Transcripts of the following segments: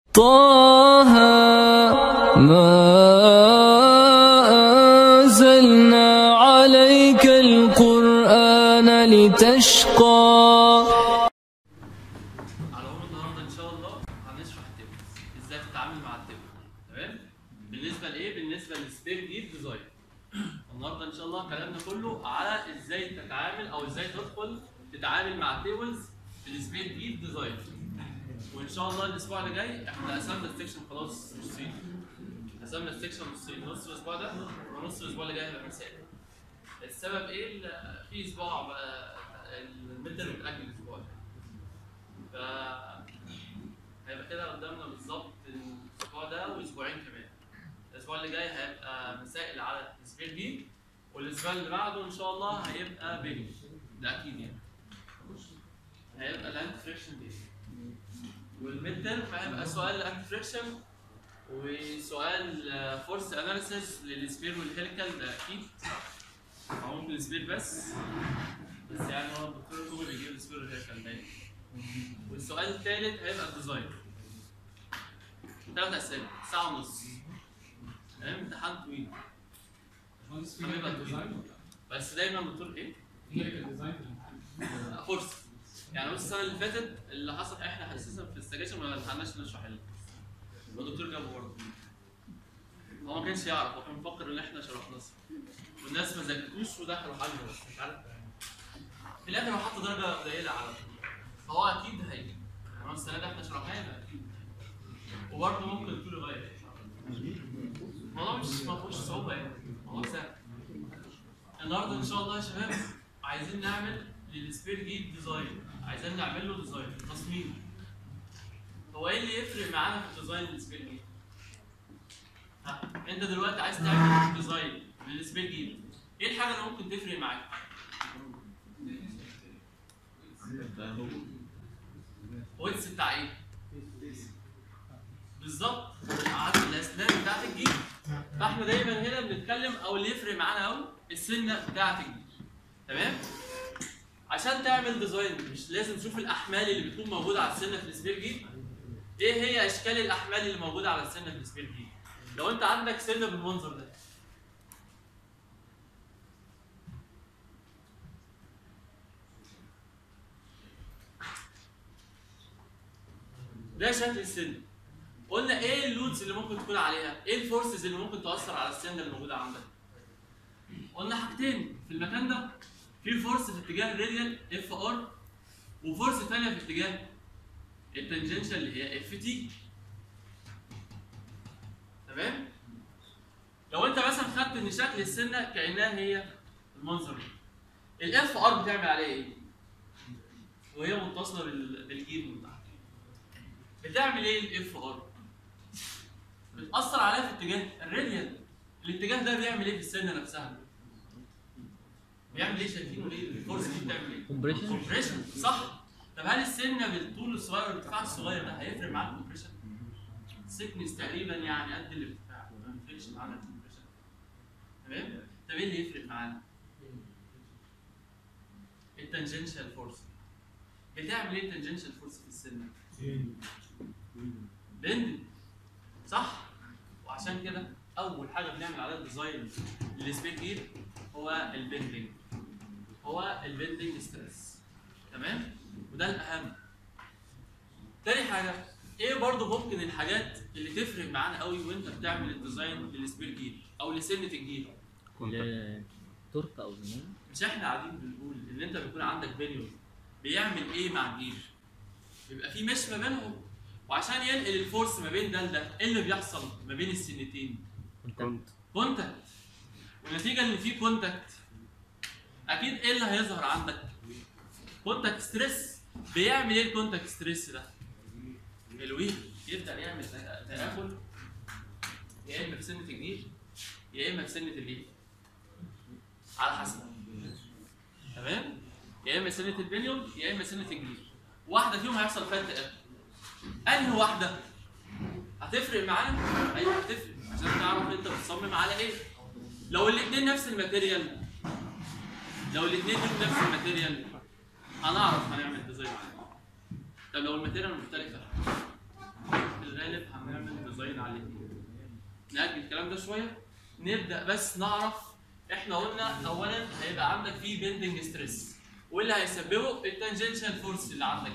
طه ما أنزلنا عليك القرآن لتشقى على العموم النهارده ان شاء الله هنشرح التيبلز ازاي تتعامل مع التيبل تمام بالنسبه لايه بالنسبه للسبير جيت ديزاين النهارده ان شاء الله كلامنا كله على ازاي تتعامل او ازاي تدخل تتعامل مع التيبلز في السبير جيت ديزاين وان شاء الله الاسبوع اللي جاي احنا قسمنا السكشن خلاص نصين قسمنا السكشن نصين نص الاسبوع ده ونص الاسبوع اللي جاي هيبقى مسائل السبب ايه ال- في اسبوع بقى الميد متاجل الاسبوع ده ف هيبقى كده قدامنا بالظبط الاسبوع ده واسبوعين كمان الاسبوع اللي جاي هيبقى مسائل على السبير دي والاسبوع اللي بعده ان شاء الله هيبقى بينج ده اكيد يعني هيبقى لاند فريكشن دي والميد ترم هيبقى سؤال لاند فريكشن وسؤال فورس اناليسيس للسبير والهيليكال ده اكيد او ممكن السبير بس بس يعني هو الدكتور هو اللي بيجيب السبير والهيليكال دايما والسؤال الثالث هيبقى الديزاين ثلاث اسئله ساعه ونص تمام امتحان طويل هيبقى طويل بس دايما الدكتور ايه؟ فرصه يعني بص السنه اللي فاتت اللي حصل احنا اساسا في السكاشن ما لحقناش نشرح ال- والدكتور جابه برضه هو ما كانش يعرف هو كان مفكر ان احنا شرحنا والناس ما ذاكروش ودخلوا حلوا بس مش عارف في الاخر هو حط درجه قليله على طول فهو اكيد هيجي يعني السنه دي احنا شرحناها يبقى اكيد وبرضه ممكن الدكتور يغير الموضوع مش ما فيهوش صعوبه يعني الموضوع سهل النهارده ان شاء الله يا شباب عايزين نعمل للسبير جيت ديزاين عايزين نعمل له ديزاين تصميم هو ايه اللي يفرق معانا في الديزاين للسبير جيت؟ ها انت دلوقتي عايز تعمل ديزاين للسبير جيت ايه الحاجه اللي ممكن تفرق معاك؟ ويتس بتاع ايه؟ بالظبط عدد الاسنان بتاعت الجيل فاحنا دايما هنا بنتكلم او اللي يفرق معانا قوي السنه بتاعت الجيل تمام؟ عشان تعمل ديزاين مش لازم تشوف الاحمال اللي بتكون موجوده على السنه في السبير جيل ايه هي اشكال الاحمال اللي موجوده على السنه في السبير جيل لو انت عندك سنه بالمنظر ده ده شكل السن قلنا ايه اللودز اللي ممكن تكون عليها ايه الفورسز اللي ممكن تاثر على السن اللي موجوده عندك قلنا حاجتين في المكان ده في فورس في اتجاه الراديال اف ار وفورس ثانيه في اتجاه التنجنشال اللي هي اف تي تمام لو انت مثلا خدت ان شكل السنه كانها هي المنظر ده الاف ار بتعمل عليها ايه وهي متصله بال- بالجير من تحت بتعمل ايه الاف ار؟ بتأثر عليها في اتجاه الراديال الاتجاه ده بيعمل ايه في السنه نفسها؟ بيعمل ايه شايفينه ليه؟ الفورس دي بتعمل ايه؟ كومبريشن كومبريشن صح طب هل السنه بالطول الصغير والارتفاع الصغير ده هيفرق معاك الكومبريشن؟ سيكنس تقريبا يعني قد الارتفاع ما بيفرقش معانا الكومبريشن تمام؟ طب ايه اللي يفرق معانا؟ التنجنشال فورس بتعمل ايه التنجنشال فورس في السنه؟ بندنج صح وعشان كده اول حاجه بنعمل عليها ديزاين للسبيد جير هو البندنج هو البندنج ستريس تمام وده الاهم تاني حاجه ايه برضو ممكن الحاجات اللي تفرق معانا قوي وانت بتعمل الديزاين للسبيد جير او لسنه الجير ترك او زمان مش احنا قاعدين بنقول ان انت بيكون عندك بنيون بيعمل ايه مع الجير بيبقى في مش ما بينهم وعشان ينقل الفورس ما بين ده لده ايه اللي بيحصل ما بين السنتين كنت كونتاكت والنتيجه ان في كونتاكت اكيد ايه اللي هيظهر عندك كونتاكت ستريس بيعمل ايه الكونتاكت ستريس ده الويل يبدا يعمل تاكل يا اما في سنه الجيل يا اما في سنه الايه على حسب تمام يا اما سنه البنيون يا اما سنه الجيل واحده فيهم هيحصل فيها تاكل انهي واحده هتفرق معانا ايوه هتفرق عشان تعرف انت بتصمم على ايه لو الاثنين نفس الماتيريال لو الاثنين لهم نفس الماتيريال هنعرف هنعمل ديزاين عليه طب لو الماتيريال مختلفه الغالب غالب هنعمل ديزاين عليه نأجل الكلام ده شويه نبدا بس نعرف احنا قلنا اولا هيبقى عندك فيه بيندنج ستريس واللي هيسببه التانجنشال فورس اللي عندك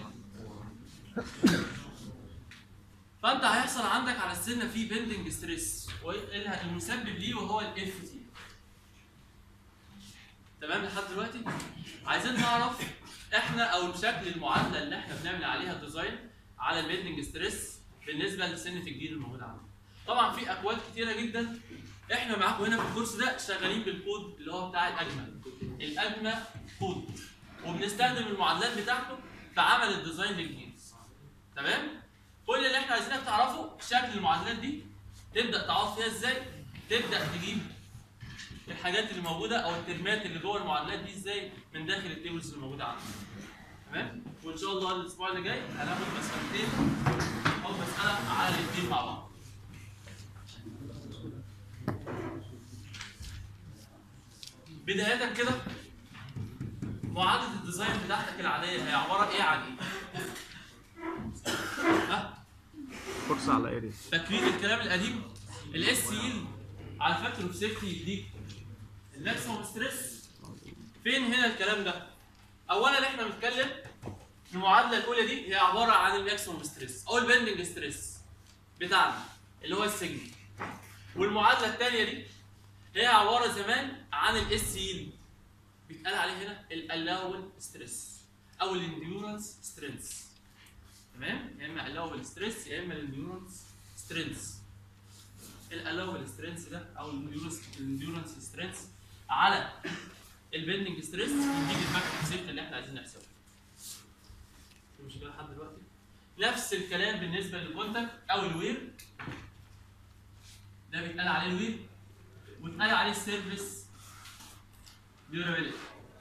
فانت هيحصل عندك على السنه فيه بيندنج ستريس المسبب ليه وهو الاف تي تمام لحد دلوقتي عايزين نعرف احنا او شكل المعادله اللي احنا بنعمل عليها ديزاين على البيندنج ستريس بالنسبه لسنه الجيل الموجود عندنا طبعا في اكواد كتيره جدا احنا معاكم هنا في الكورس ده شغالين بالكود اللي هو بتاع الاجمع الاجمع كود وبنستخدم المعادلات بتاعته في عمل الديزاين للجيلز تمام كل اللي احنا عايزينك تعرفه شكل المعادلات دي تبدا تعرف فيها ازاي تبدا تجيب الحاجات اللي موجوده او الترمات اللي جوه المعادلات دي ازاي من داخل التيبلز اللي موجوده عندنا تمام وان شاء الله الاسبوع اللي جاي هناخد مسألتين او مساله على الاثنين مع بعض بداية كده معادلة الديزاين بتاعتك العادية هي عبارة ايه عن ايه؟ ها؟ فرصة على اريا فاكرين الكلام القديم؟ الاس يل على الفاكتور اوف سيفتي يديك الماكسيموم ستريس فين هنا الكلام ده؟ اولا احنا بنتكلم المعادله الاولى دي هي عباره عن الماكسيموم ستريس او البندنج ستريس بتاعنا اللي هو السجن والمعادله الثانيه دي هي عباره زمان عن الاس يل بيتقال عليه هنا الالاول ستريس او الانديورنس سترينث تمام يا اما الاول ستريس يا اما الانديورنس سترينث الالاول سترينث ده او الانديورنس الانديورنس سترينث على البندنج ستريس يديك الفاكتور سيفت اللي احنا عايزين نحسبه في مشكله لحد دلوقتي نفس الكلام بالنسبه للكونتاكت او الوير ده بيتقال عليه الوير واتقال عليه السيرفيس ديورابيلتي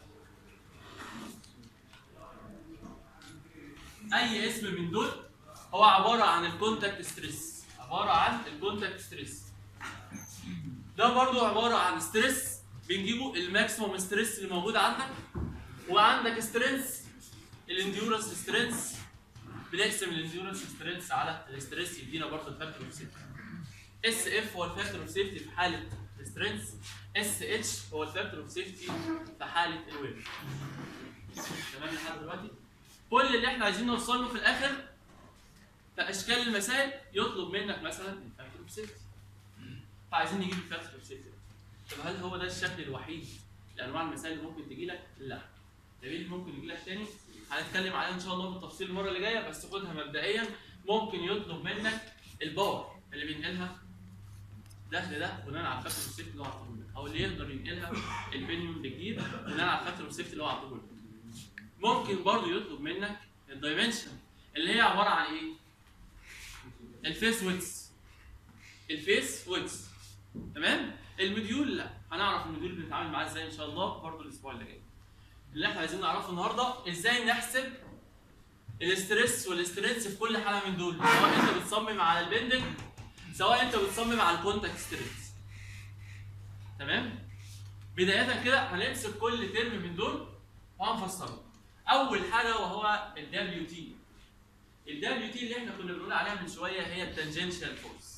اي اسم من دول هو عباره عن الكونتاكت ستريس عباره عن الكونتاكت ستريس ده برضو عباره عن ستريس بنجيبه الماكسيموم ستريس اللي موجود عندك وعندك سترينث الانديورنس سترينث بنقسم الانديورنس سترينث على الستريس يدينا برضه الفاكتور اوف سيفتي اس اف هو الفاكتور اوف سيفتي في حاله السترينث اس اتش هو الفاكتور اوف سيفتي في حاله الويف تمام لحد دلوقتي كل اللي احنا عايزين نوصل له في الاخر في اشكال المسائل يطلب منك مثلا الفاكتور اوف سيفتي فعايزين نجيب الفاكتور اوف سيفتي طب هل هو ده الشكل الوحيد لانواع المسائل اللي ممكن تجي لك؟ لا. ده ايه اللي ممكن يجي لك تاني؟ هنتكلم عليه ان شاء الله بالتفصيل المره اللي جايه بس خدها مبدئيا ممكن يطلب منك الباور اللي بينقلها دخل ده بناء على الفاكتور اوف سيفتي اللي هو عطوه لك او اللي يقدر ينقلها البنيوم الجديد بناء على الفاكتور اوف سيفتي اللي هو عطوه لك. ممكن برضه يطلب منك الدايمنشن اللي هي عباره عن ايه؟ الفيس ويتس الفيس ويتس تمام؟ المديول لا هنعرف المديول بنتعامل معاه ازاي ان شاء الله برضه الاسبوع اللي جاي. اللي احنا عايزين نعرفه النهارده ازاي نحسب الاستريس والاستريس في كل حاله من دول سواء انت بتصمم على البندنج سواء انت بتصمم على الكونتاكت ستريس. تمام؟ بداية كده هنمسك كل ترم من دول وهنفسره. اول حاجه وهو الدبليو تي الدبليو تي اللي احنا كنا بنقول عليها من شويه هي التانجنشال فورس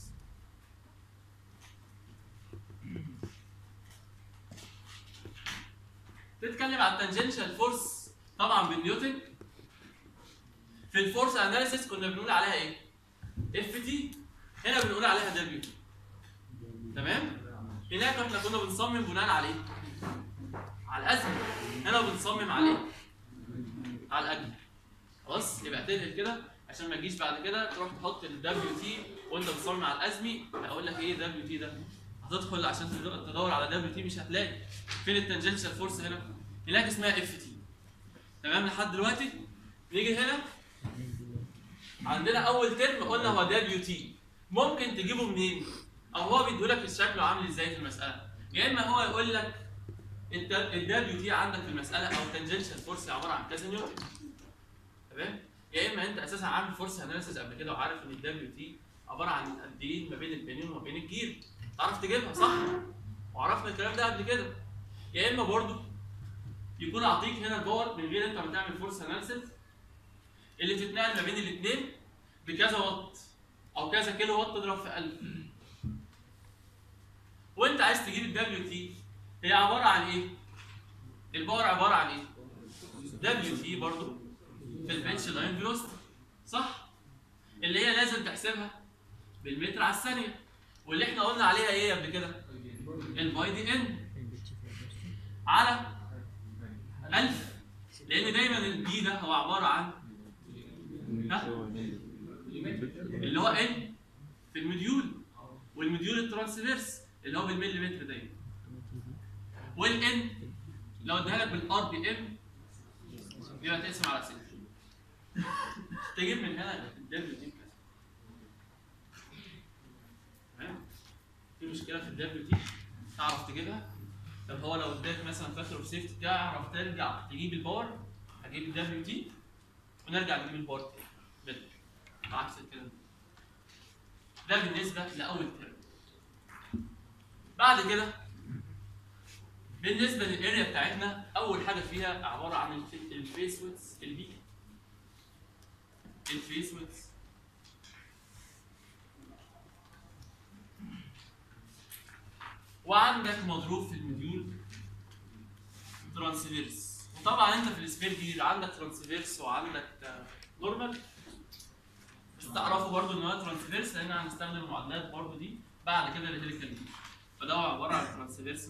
تتكلم عن التانجنشال فورس طبعا بالنيوتن في الفورس اناليسيس كنا بنقول عليها ايه اف تي هنا بنقول عليها دبليو تي تمام هناك احنا كنا بنصمم بناء على ايه على الازمه هنا بنصمم عليه على الاجل خلاص يبقى تنقل كده عشان ما تجيش بعد كده تروح تحط الدبليو تي وانت بتصمم على الازمي هقول لك ايه دبليو تي ده هتدخل عشان تد- تدور على دبليو تي مش هتلاقي فين التنجنشال فورس هنا هناك اسمها اف تي تمام لحد دلوقتي نيجي هنا عندنا اول ترم قلنا هو دبليو تي ممكن تجيبه منين او هو بيديهولك الشكل عامل ازاي في المساله يا اما هو يقول لك انت الدبليو تي عندك في المساله او التنجنشال فورس عباره عن كذا نيوتن تمام يا اما انت اساسا عامل فورس اناليسيس قبل كده وعارف ان الدبليو تي عباره عن قد ايه ما بين البنين وما بين الجير تعرف تجيبها صح وعرفنا الكلام ده قبل كده يا اما برضو يكون اعطيك هنا الباور من غير انت ما تعمل فورس اناليسيس اللي تتنقل ما بين الاثنين بكذا وات او كذا كيلو وات تضرب في 1000 وانت عايز تجيب الدبليو تي هي عباره عن ايه؟ الباور عباره عن ايه؟ دبليو تي برضه في البنش لاين فيلوسيتي صح؟ اللي هي لازم تحسبها بالمتر على الثانيه واللي احنا قلنا عليها ايه قبل كده؟ الباي دي ان على 1000 لان دايما البي ده هو عباره عن ها؟ اللي هو ان في المديول والمديول الترانسفيرس اللي هو بالمليمتر دايما والان لو اديها لك بالار بي ام يبقى تقسم على 6 تجيب من هنا الدبليو دي بكذا تمام في مشكله في الدبليو دي تعرف تجيبها طب هو لو اداك مثلا فاكتور اوف سيفتي تعرف ترجع تجيب الباور هجيب الدبليو تي ونرجع نجيب الباور تاني بدل عكس الكلام ده ده بالنسبه لاول ترم بعد كده بالنسبه للاريا بتاعتنا اول حاجه فيها عباره عن الف- الفيس ويتس البي الفيس ويتس وعندك مضروب في المديول ترانسفيرس وطبعا انت في السبير دي عندك ترانسفيرس وعندك نورمال بس تعرفوا برضو ان هو ترانسفيرس لان هنستخدم المعادلات برضو دي بعد كده الهيليكال دي فده هو عباره عن ترانسفيرس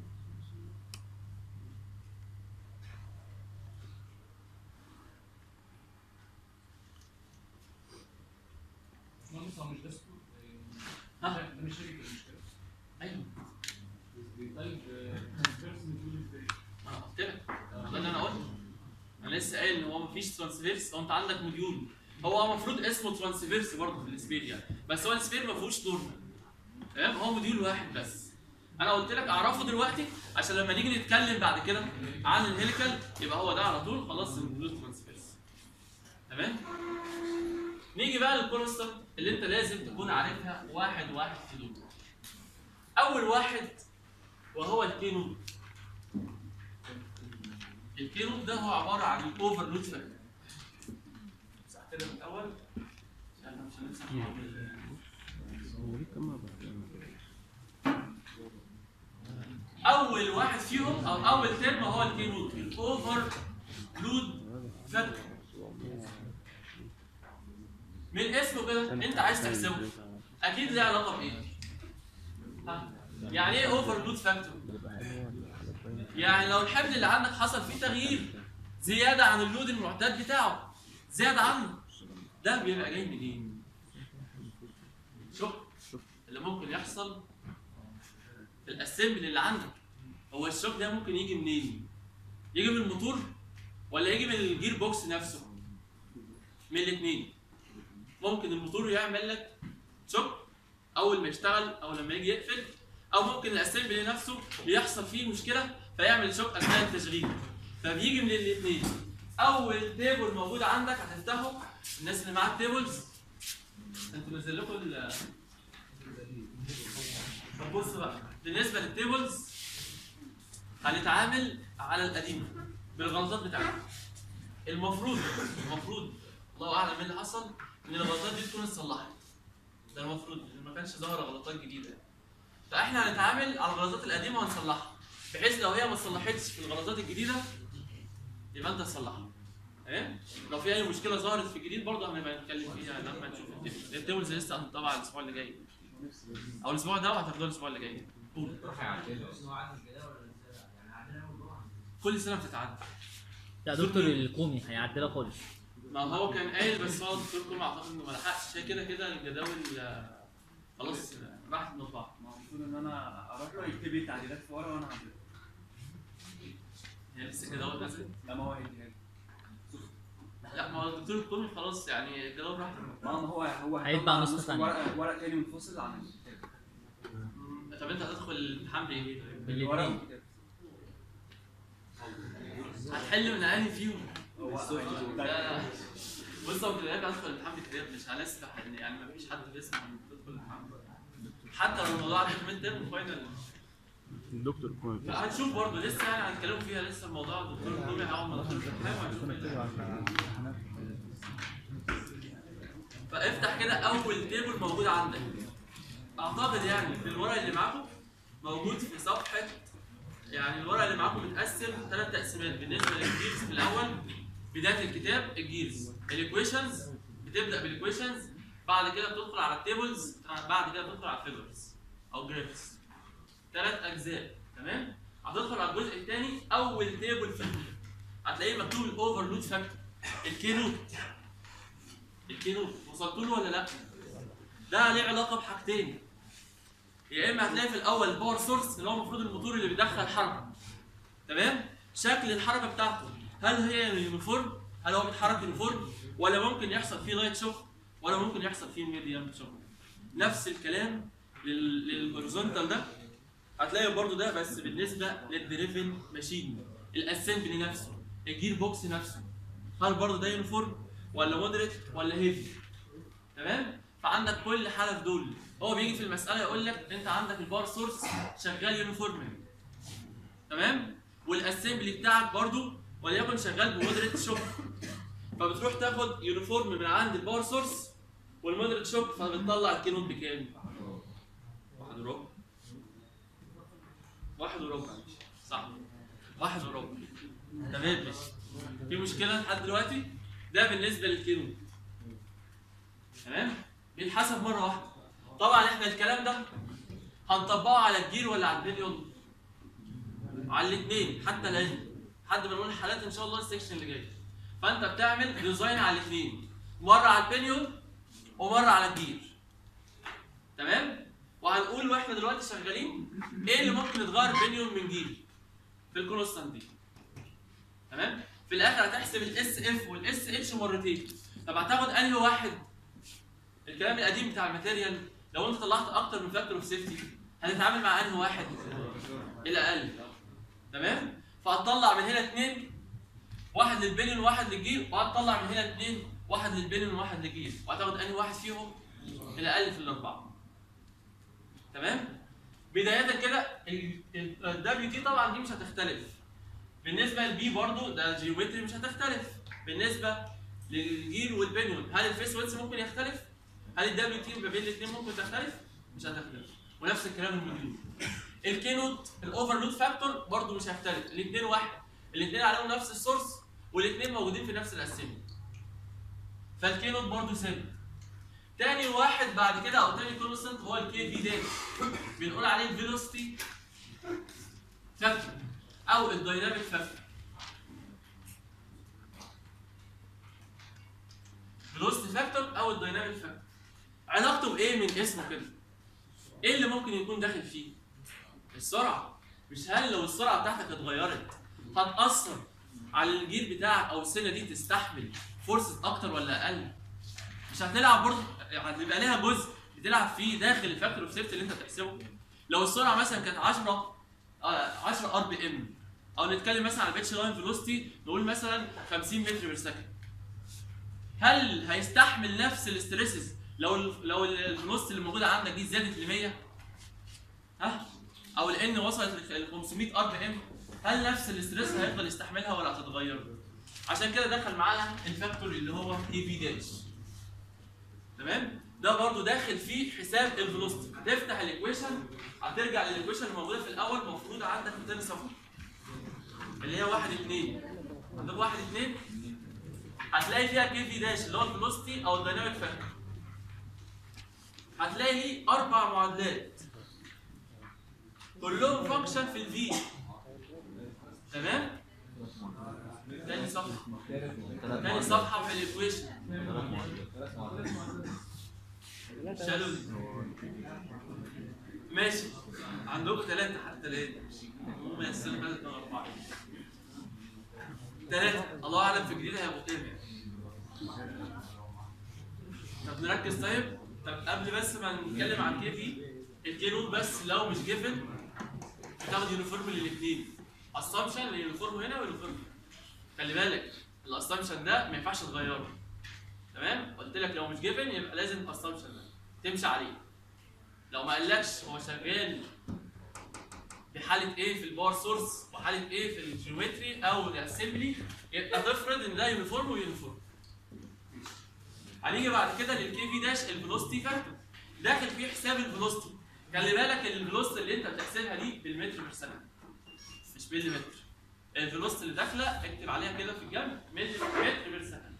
مهندس هو مش ده سكوت ها؟ ده مش شركه المشكله ايوه طيب ترانسفيرس بتقول ازاي؟ انا قلت لك ده اللي انا قلته انا لسه قايل ان هو مفيش ترانسفيرس هو انت عندك موديول هو المفروض اسمه ترانسفيرس برضه في السبير يعني بس هو السبير ما فيهوش نورمال تمام هو موديول واحد بس انا قلت لك اعرفه دلوقتي عشان لما نيجي نتكلم بعد كده عن الهيليكال يبقى هو ده على طول خلاص الموديول ترانسفيرس تمام نيجي بقى للكونستانت اللي انت لازم تكون عارفها واحد واحد في دول اول واحد وهو الكينو الكينو ده هو عباره عن الاوفرلود فاكتور امسح كده من الاول عشان مش هنمسح اول واحد فيهم او اول ترم هو الكينو الاوفر لود فاكتور من اسمه كده انت عايز تحسبه اكيد ليه علاقه بايه؟ ها؟ يعني ايه اوفر لود فاكتور؟ يعني لو الحمل اللي عندك حصل فيه تغيير زياده عن اللود المعتاد بتاعه زياده عنه ده بيبقى جاي منين؟ شوف اللي ممكن يحصل في الاسمبلي اللي عندك هو الشوك ده ممكن يجي منين؟ يجي من الموتور ولا يجي من الجير بوكس نفسه؟ من الاثنين ممكن الموتور يعمل لك شوك اول ما يشتغل او لما يجي يقفل او ممكن الاسمبلي نفسه يحصل فيه مشكله فيعمل شوك اثناء التشغيل فبيجي من الاثنين اول تيبل موجود عندك هتفتحه الناس اللي معاها التيبلز انتوا نزل لكم ال طب بص بقى بالنسبه للتيبلز هنتعامل على القديمه بالغلطات بتاعتها المفروض المفروض الله اعلم ايه اللي حصل ان الغلطات دي تكون اتصلحت ده المفروض لأن ما كانش ظاهره غلطات جديده يعني. فاحنا هنتعامل على الغلطات القديمه ونصلحها بحيث لو هي ما اتصلحتش في الغلطات الجديده يبقى انت تصلحها تمام لو في اي مشكله ظهرت في الجديد برضه هنبقى نتكلم فيها لما نشوف التيبلز التيبلز لسه هنطبع الاسبوع اللي جاي او الاسبوع ده وهتاخدوه الاسبوع اللي جاي قول كل سنه بتتعدى لا دكتور الكومي هيعدلها خالص ما هو كان قايل بس هو الدكتور كوم اعتقد انه ما لحقش هي كده كده الجداول آه، خلاص آه، راحت من بعض ما هو المفروض ان انا اروح له يكتب لي التعديلات في ورقه وانا هعملها هي لسه الجداول نزلت لا ما هو هيديها لي لا ما هو الدكتور الكومي خلاص يعني الجداول راحت من ما ما هو هو هيطبع هيطلع نسخة نسخة تانية. ورقه ورق تاني منفصل عن الكتاب بعض. طب انت هتدخل الامتحان بايه؟ الورقه بالاتنين والكتاب هتحل من انهي فيهم؟ هو لا بص هو كده هدخل الامتحان بكتاب مش هنسبح ان يعني ما فيش حد بيسمع انك تدخل الامتحان حتى لو الموضوع عندك ميد ترم فاينل الدكتور كويس هنشوف برضه لسه يعني هنتكلموا فيها لسه الموضوع الدكتور الكومي هيقعد ما دخلش الامتحان وهنشوف إيه اللي هيحصل. ف فافتح كده اول تيبل موجود عندك اعتقد يعني في الورق اللي معاكم موجود في صفحه يعني الورق اللي معاكم متقسم ثلاث تقسيمات بالنسبه للجيرز في الاول بدايه الكتاب الجيرز الايكويشنز بتبدا بالايكويشنز بعد كده بتدخل على التيبلز بعد كده بتدخل على الفيجرز او جرافس ثلاث اجزاء تمام هتدخل على الجزء الثاني اول تيبل فيه هتلاقيه مكتوب الاوفرلود فاكتور الكينوت الكينوت وصلت له ولا لا؟ ده ليه علاقه بحاجتين يا اما هتلاقي في الاول الباور سورس اللي هو المفروض الموتور اللي بيدخل حركه تمام شكل الحركه بتاعته هل هي يونيفورم هل هو بيتحرك يونيفورم ولا ممكن يحصل فيه لايت شوك ولا ممكن يحصل فيه ميديم شوك نفس الكلام لل- للهوريزونتال ده هتلاقي برضو ده بس بالنسبه للدريفن ماشين الاسمبلي نفسه الجير بوكس نفسه هل برضو ده يونيفورم ولا مودريت ولا هيفي تمام فعندك كل حاله في دول هو بيجي في المساله يقول لك انت عندك الباور سورس شغال يونيفورم تمام والاسمبلي بتاعك برضو وليكن شغال بمودريت شوك فبتروح تاخد يونيفورم من عند الباور سورس والمودريت شوك فبتطلع الكينوت بكام؟ واحد وربع واحد وربع صح واحد وربع تمام ماشي في مشكلة لحد دلوقتي ده بالنسبة للكينوت تمام بيتحسب مرة واحدة طبعا احنا الكلام ده هنطبقه على الجير ولا على البليون على الاثنين حتى الان لحد ما نقول حالات ان شاء الله السكشن اللي جاي فانت بتعمل ديزاين على الاثنين مره على البنيون ومره على الجير تمام وهنقول واحنا دلوقتي شغالين ايه اللي ممكن يتغير بنيون من جير في الكونستانت دي تمام في الاخر هتحسب الاس اف والاس اتش مرتين طب هتاخد انهي واحد الكلام القديم بتاع الماتيريال لو انت طلعت اكتر من فاكتور اوف سيفتي هتتعامل مع انهي واحد الاقل تمام فهتطلع من هنا اثنين واحد للبنين وواحد للجير وهتطلع من هنا اثنين واحد للبنين وواحد للجير وهتاخد انهي واحد فيهم الاقل في الاربعه تمام بدايه كده الدبليو تي طبعا دي مش هتختلف بالنسبه للبي برضو ده الجيومتري مش هتختلف بالنسبه للجير والبنيون هل الفيس ويدث ممكن يختلف هل الدبليو تي ما بين الاثنين ممكن تختلف مش هتختلف ونفس الكلام الموديول الكينوت الاوفرلود فاكتور برضو مش هيختلف الاثنين واحد الاثنين عليهم نفس السورس والاثنين موجودين في نفس الاسمبلي فالكينوت برضو ثابت تاني واحد بعد كده او تاني كونستنت هو الكي في داش بنقول عليه الفيلوسيتي فاكتور او الدايناميك فاكتور فيلوسيتي فاكتور او الدايناميك فاكتور علاقته بايه من اسمه كده ايه اللي ممكن يكون داخل فيه السرعه مش هل لو السرعه بتاعتك اتغيرت هتاثر على الجير بتاعك او السنه دي تستحمل فرصه اكتر ولا اقل مش هتلعب برضه هتبقى ليها جزء بتلعب فيه داخل الفاكتور اوف سيفتي اللي انت بتحسبه لو السرعه مثلا كانت 10 آه، 10 ار بي ام او نتكلم مثلا على البيتش لاين فيلوسيتي نقول مثلا 50 متر بير سكند هل هيستحمل نفس الاستريسز لو ال لو الفيلوسيتي اللي موجوده عندك دي زادت ل 100 ها او الان وصلت ل 500 ار بي ام هل نفس الاستريس هيفضل يستحملها ولا هتتغير؟ عشان كده دخل معانا الفاكتور اللي هو كي في داش تمام؟ ده برضو داخل فيه حساب الفيلوسيتي هتفتح الايكويشن هترجع للايكويشن الموجوده في الاول المفروض عندك في تاني صفحه اللي هي 1 2 عندك 1 2 هتلاقي فيها كي في داش اللي هو الفيلوسيتي او الدايناميك فاكتور هتلاقي ليه اربع معادلات كلهم فانكشن في الفي تمام تاني صفحه تاني صفحه في الايكويشن شالوا دي. ماشي عندكم ثلاثة حتى ثلاثة هم السنة اللي فاتت كانوا أربعة ثلاثة الله أعلم في الجديد هيبقوا كام طب نركز طيب طب قبل بس ما نتكلم عن كي في الكي نوت بس لو مش جيفن بتاخد يونيفورم للاثنين اسامبشن لليونيفورم هنا ويونيفورم هنا خلي بالك الاسامبشن ده ما ينفعش تغيره تمام قلت لك لو مش جيفن يبقى لازم الاسامبشن ده تمشي عليه لو ما قالكش هو شغال في حاله ايه في الباور سورس وحاله ايه في الجيومتري او الاسمبلي يبقى تفرض ان ده يونيفورم ويونيفورم هنيجي بعد كده للكي في داش الفيلوسيتي فاكتور داخل فيه حساب الفيلوسيتي خلي بالك ان الفيلوسيتي اللي انت بتحسبها دي بالمتر بير ثانيه مش بالمتر الفيلوسيتي اللي داخله اكتب عليها كده في الجنب متر متر بير ثانيه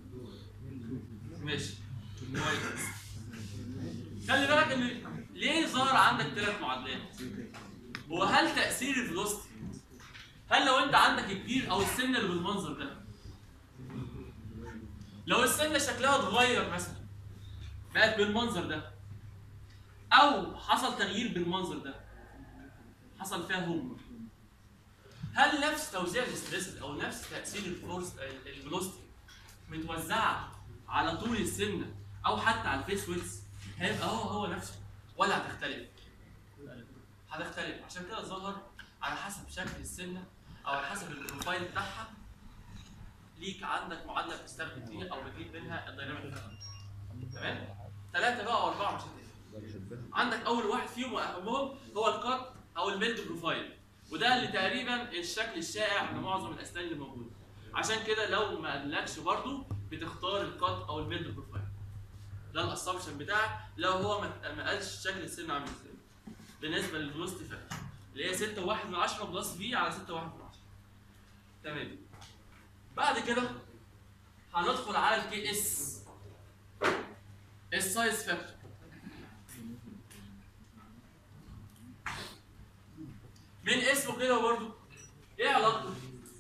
ماشي كويس خلي بالك ان ليه ظهر عندك ثلاث معادلات هو هل تاثير الفيلوسيتي هل لو انت عندك الكبير او السن اللي بالمنظر ده لو السنه شكلها اتغير مثلا بقت بالمنظر ده او حصل تغيير بالمنظر ده حصل فيها هوم هل نفس توزيع الاستريس او نفس تاثير الفورس الفيلوسيتي متوزعه على طول السنه او حتى على الفيس ويتس هيبقى هو هو نفسه ولا هتختلف هتختلف عشان كده ظهر على حسب شكل السنه او على حسب البروفايل بتاعها ليك عندك معادله بتستخدم فيها او بتجيب منها الدايناميك تمام ثلاثه بقى او اربعه مش هتفرق عندك اول واحد فيهم واهمهم هو الكات او الميلد بروفايل وده اللي تقريبا الشكل الشائع لمعظم الاسنان اللي موجوده عشان كده لو ما قالكش برضو بتختار الكات او الميلد بروفايل ده الاسامبشن بتاعك لو هو ما ما قالش شكل السن عامل ازاي بالنسبه للفلوسيتي فاكتور اللي هي 6 1 من 10 بلس في على 6 1 من 10 تمام بعد كده هندخل على الكي اس السايز فاكتور من اسمه كده برضو ايه علاقته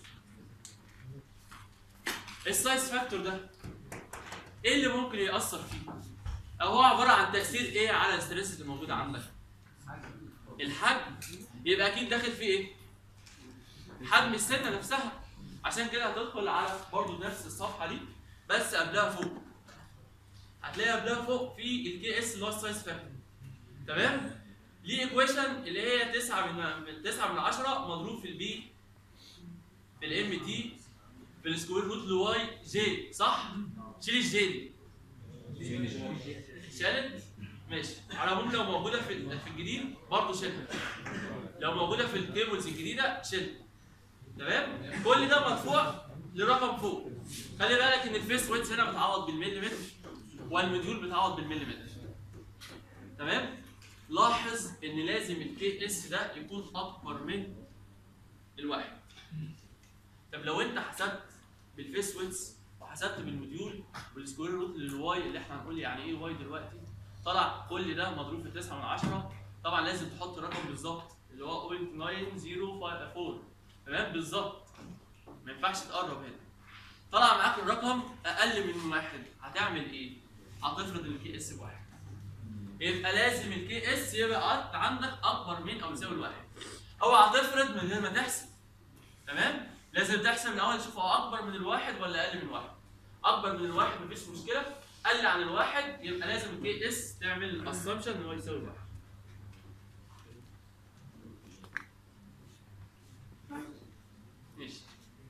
السايز فاكتور ده ايه اللي ممكن يأثر فيه او هو عباره عن تأثير ايه على الستريس اللي موجود عندك الحجم يبقى اكيد داخل فيه ايه حجم السنه نفسها عشان كده هتدخل على برضو نفس الصفحه دي بس قبلها فوق هتلاقي قبلها فوق في الكي اس اللي هو السايز فاكتور تمام ليه ايكويشن اللي هي 9 من 9 من 10 مضروب في البي في الام تي في السكوير روت لواي جي صح؟ شيل الجي دي شالت ماشي على العموم لو موجوده في ال- في الجديد برضه شيلها لو موجوده في التيبلز الجديده شيلها تمام كل ده مرفوع لرقم فوق خلي بالك ان الفيس ويتس هنا بتعوض بالمليمتر والمديول بتعوض بالمليمتر تمام لاحظ ان لازم الكي اس ده يكون اكبر من الواحد طب لو انت حسبت بالفيس ويتس وحسبت بالمديول والسكوير روت للواي اللي احنا هنقول يعني ايه واي دلوقتي طلع كل ده مضروب في 9 من 10 طبعا لازم تحط الرقم بالظبط اللي هو 0.9054 تمام بالظبط ما ينفعش تقرب هنا طلع معاك الرقم اقل من واحد هتعمل ايه؟ هتفرض الكي اس بواحد يبقى لازم الكي اس يبقى عندك اكبر من او يساوي الواحد او هتفرض من غير ما تحسب تمام؟ لازم تحسب الاول تشوف هو اكبر من الواحد ولا اقل من الواحد اكبر من الواحد مفيش مشكله قل عن الواحد يبقى لازم الكي اس تعمل الاسامبشن ان هو يساوي الواحد ماشي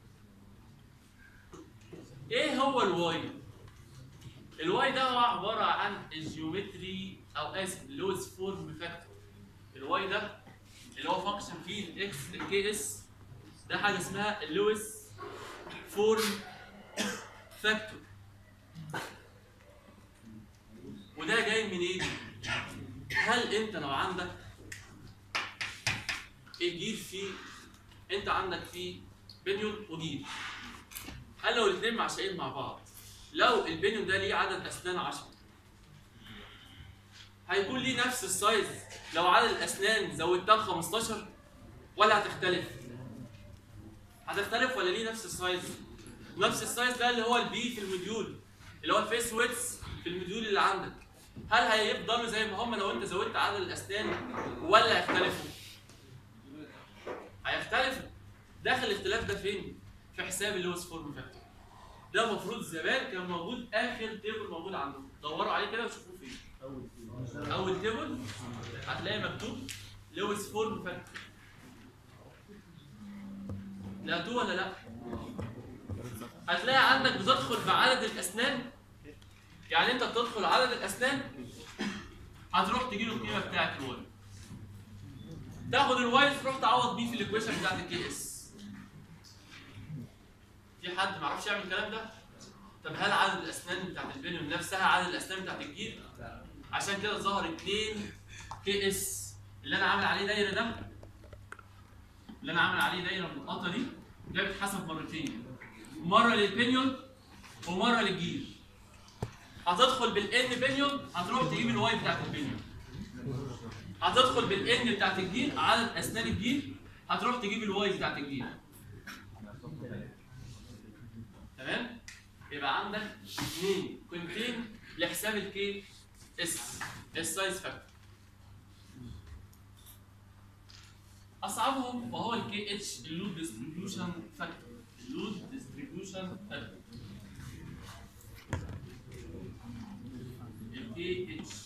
ايه هو الواي الواي ده هو عباره عن الجيومتري او اسف اللوز فورم فاكتور الواي ده اللي هو فانكشن فيه الاكس الكي اس ده حاجه اسمها اللويس فورم فاكتور وده جاي منين؟ هل انت لو عندك الجير فيه انت عندك فيه بنيون وجير هل لو الاثنين معشقين مع بعض لو البنيون ده ليه عدد اسنان 10 هيكون ليه نفس السايز لو عدد الاسنان زودتها ل 15 ولا هتختلف؟ هتختلف ولا ليه نفس السايز؟ نفس السايز ده اللي هو البي في الموديول اللي هو الفيس ويتس في الموديول اللي عندك هل هيفضلوا زي ما هم لو انت زودت عدد الاسنان ولا هيختلفوا؟ هيختلفوا داخل الاختلاف ده فين؟ في حساب اللوس فورم فاكتور ده المفروض زمان كان موجود اخر تيبل موجود عندهم دوروا عليه كده وشوفوه فين اول تيبل هتلاقي مكتوب لويس فورم فاكتور لقيتوه ولا لا؟ هتلاقي عندك بتدخل بعدد الاسنان يعني انت بتدخل عدد الاسنان هتروح تجيب القيمه بتاعت الواي تاخد الواي تروح تعوض بيه في الايكويشن بتاعت الكي اس في حد ما يعرفش يعمل الكلام ده طب هل عدد الاسنان بتاعت البنيوم نفسها عدد الاسنان بتاعت الجيل؟ عشان كده ظهر 2 كي اس اللي انا عامل عليه دايره ده اللي انا عامل عليه دايره بالنقطه دي ده بيتحسب مرتين مره للبنيون ومره للجيل هتدخل بالان بنيون هتروح تجيب الواي بتاعت البنيون هتدخل بالان بتاعت الجيل عدد اسنان الجيل هتروح تجيب الواي بتاعت الجيل تمام يبقى عندك اثنين قيمتين لحساب الكي اس السايز فاكتور اصعبهم وهو الكي اتش اللود ديستريبيوشن فاكتور اللود ديستريبيوشن فاكتور الكي اتش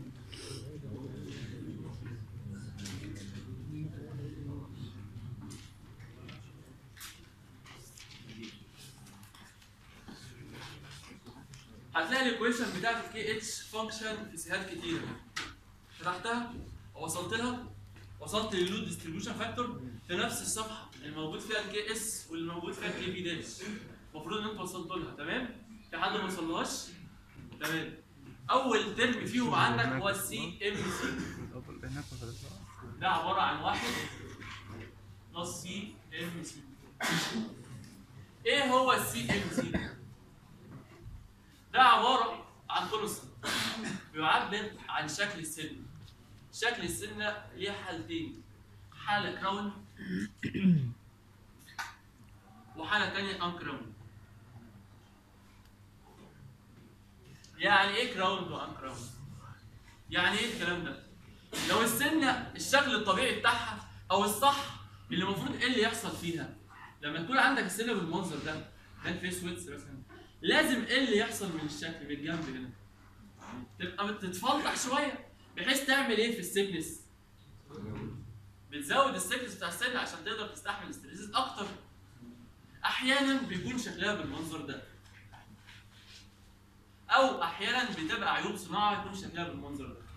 هتلاقي الايكويشن بتاعت الكي اتش فانكشن في سهات كتيره فتحتها ووصلت لها وصلت للود ديستريبيوشن فاكتور في نفس الصفحه اللي موجود فيها الكي اس واللي موجود فيها الكي بي داش المفروض ان انت وصلت لها تمام في حد ما وصلهاش تمام اول ترم فيهم عندك هو السي ام سي ده عباره عن واحد بلس سي ام سي ايه هو السي ام سي ده عباره عن كونستنت بيعبر عن شكل السن شكل السنه ليه حالتين حاله كراون وحاله ثانيه ان كراون يعني ايه كراون وان كراون يعني ايه الكلام ده لو السنه الشكل الطبيعي بتاعها او الصح اللي المفروض ايه اللي يحصل فيها لما تكون عندك السنه بالمنظر ده ده الفيس ويتس مثلا لازم ايه اللي يحصل من الشكل بالجنب هنا تبقى بتتفلتح شويه بحيث تعمل ايه في السيكنس بتزود السيكنس بتاع السن عشان تقدر تستحمل ستريسز اكتر احيانا بيكون شكلها بالمنظر ده او احيانا بتبقى عيوب صناعه يكون شكلها بالمنظر ده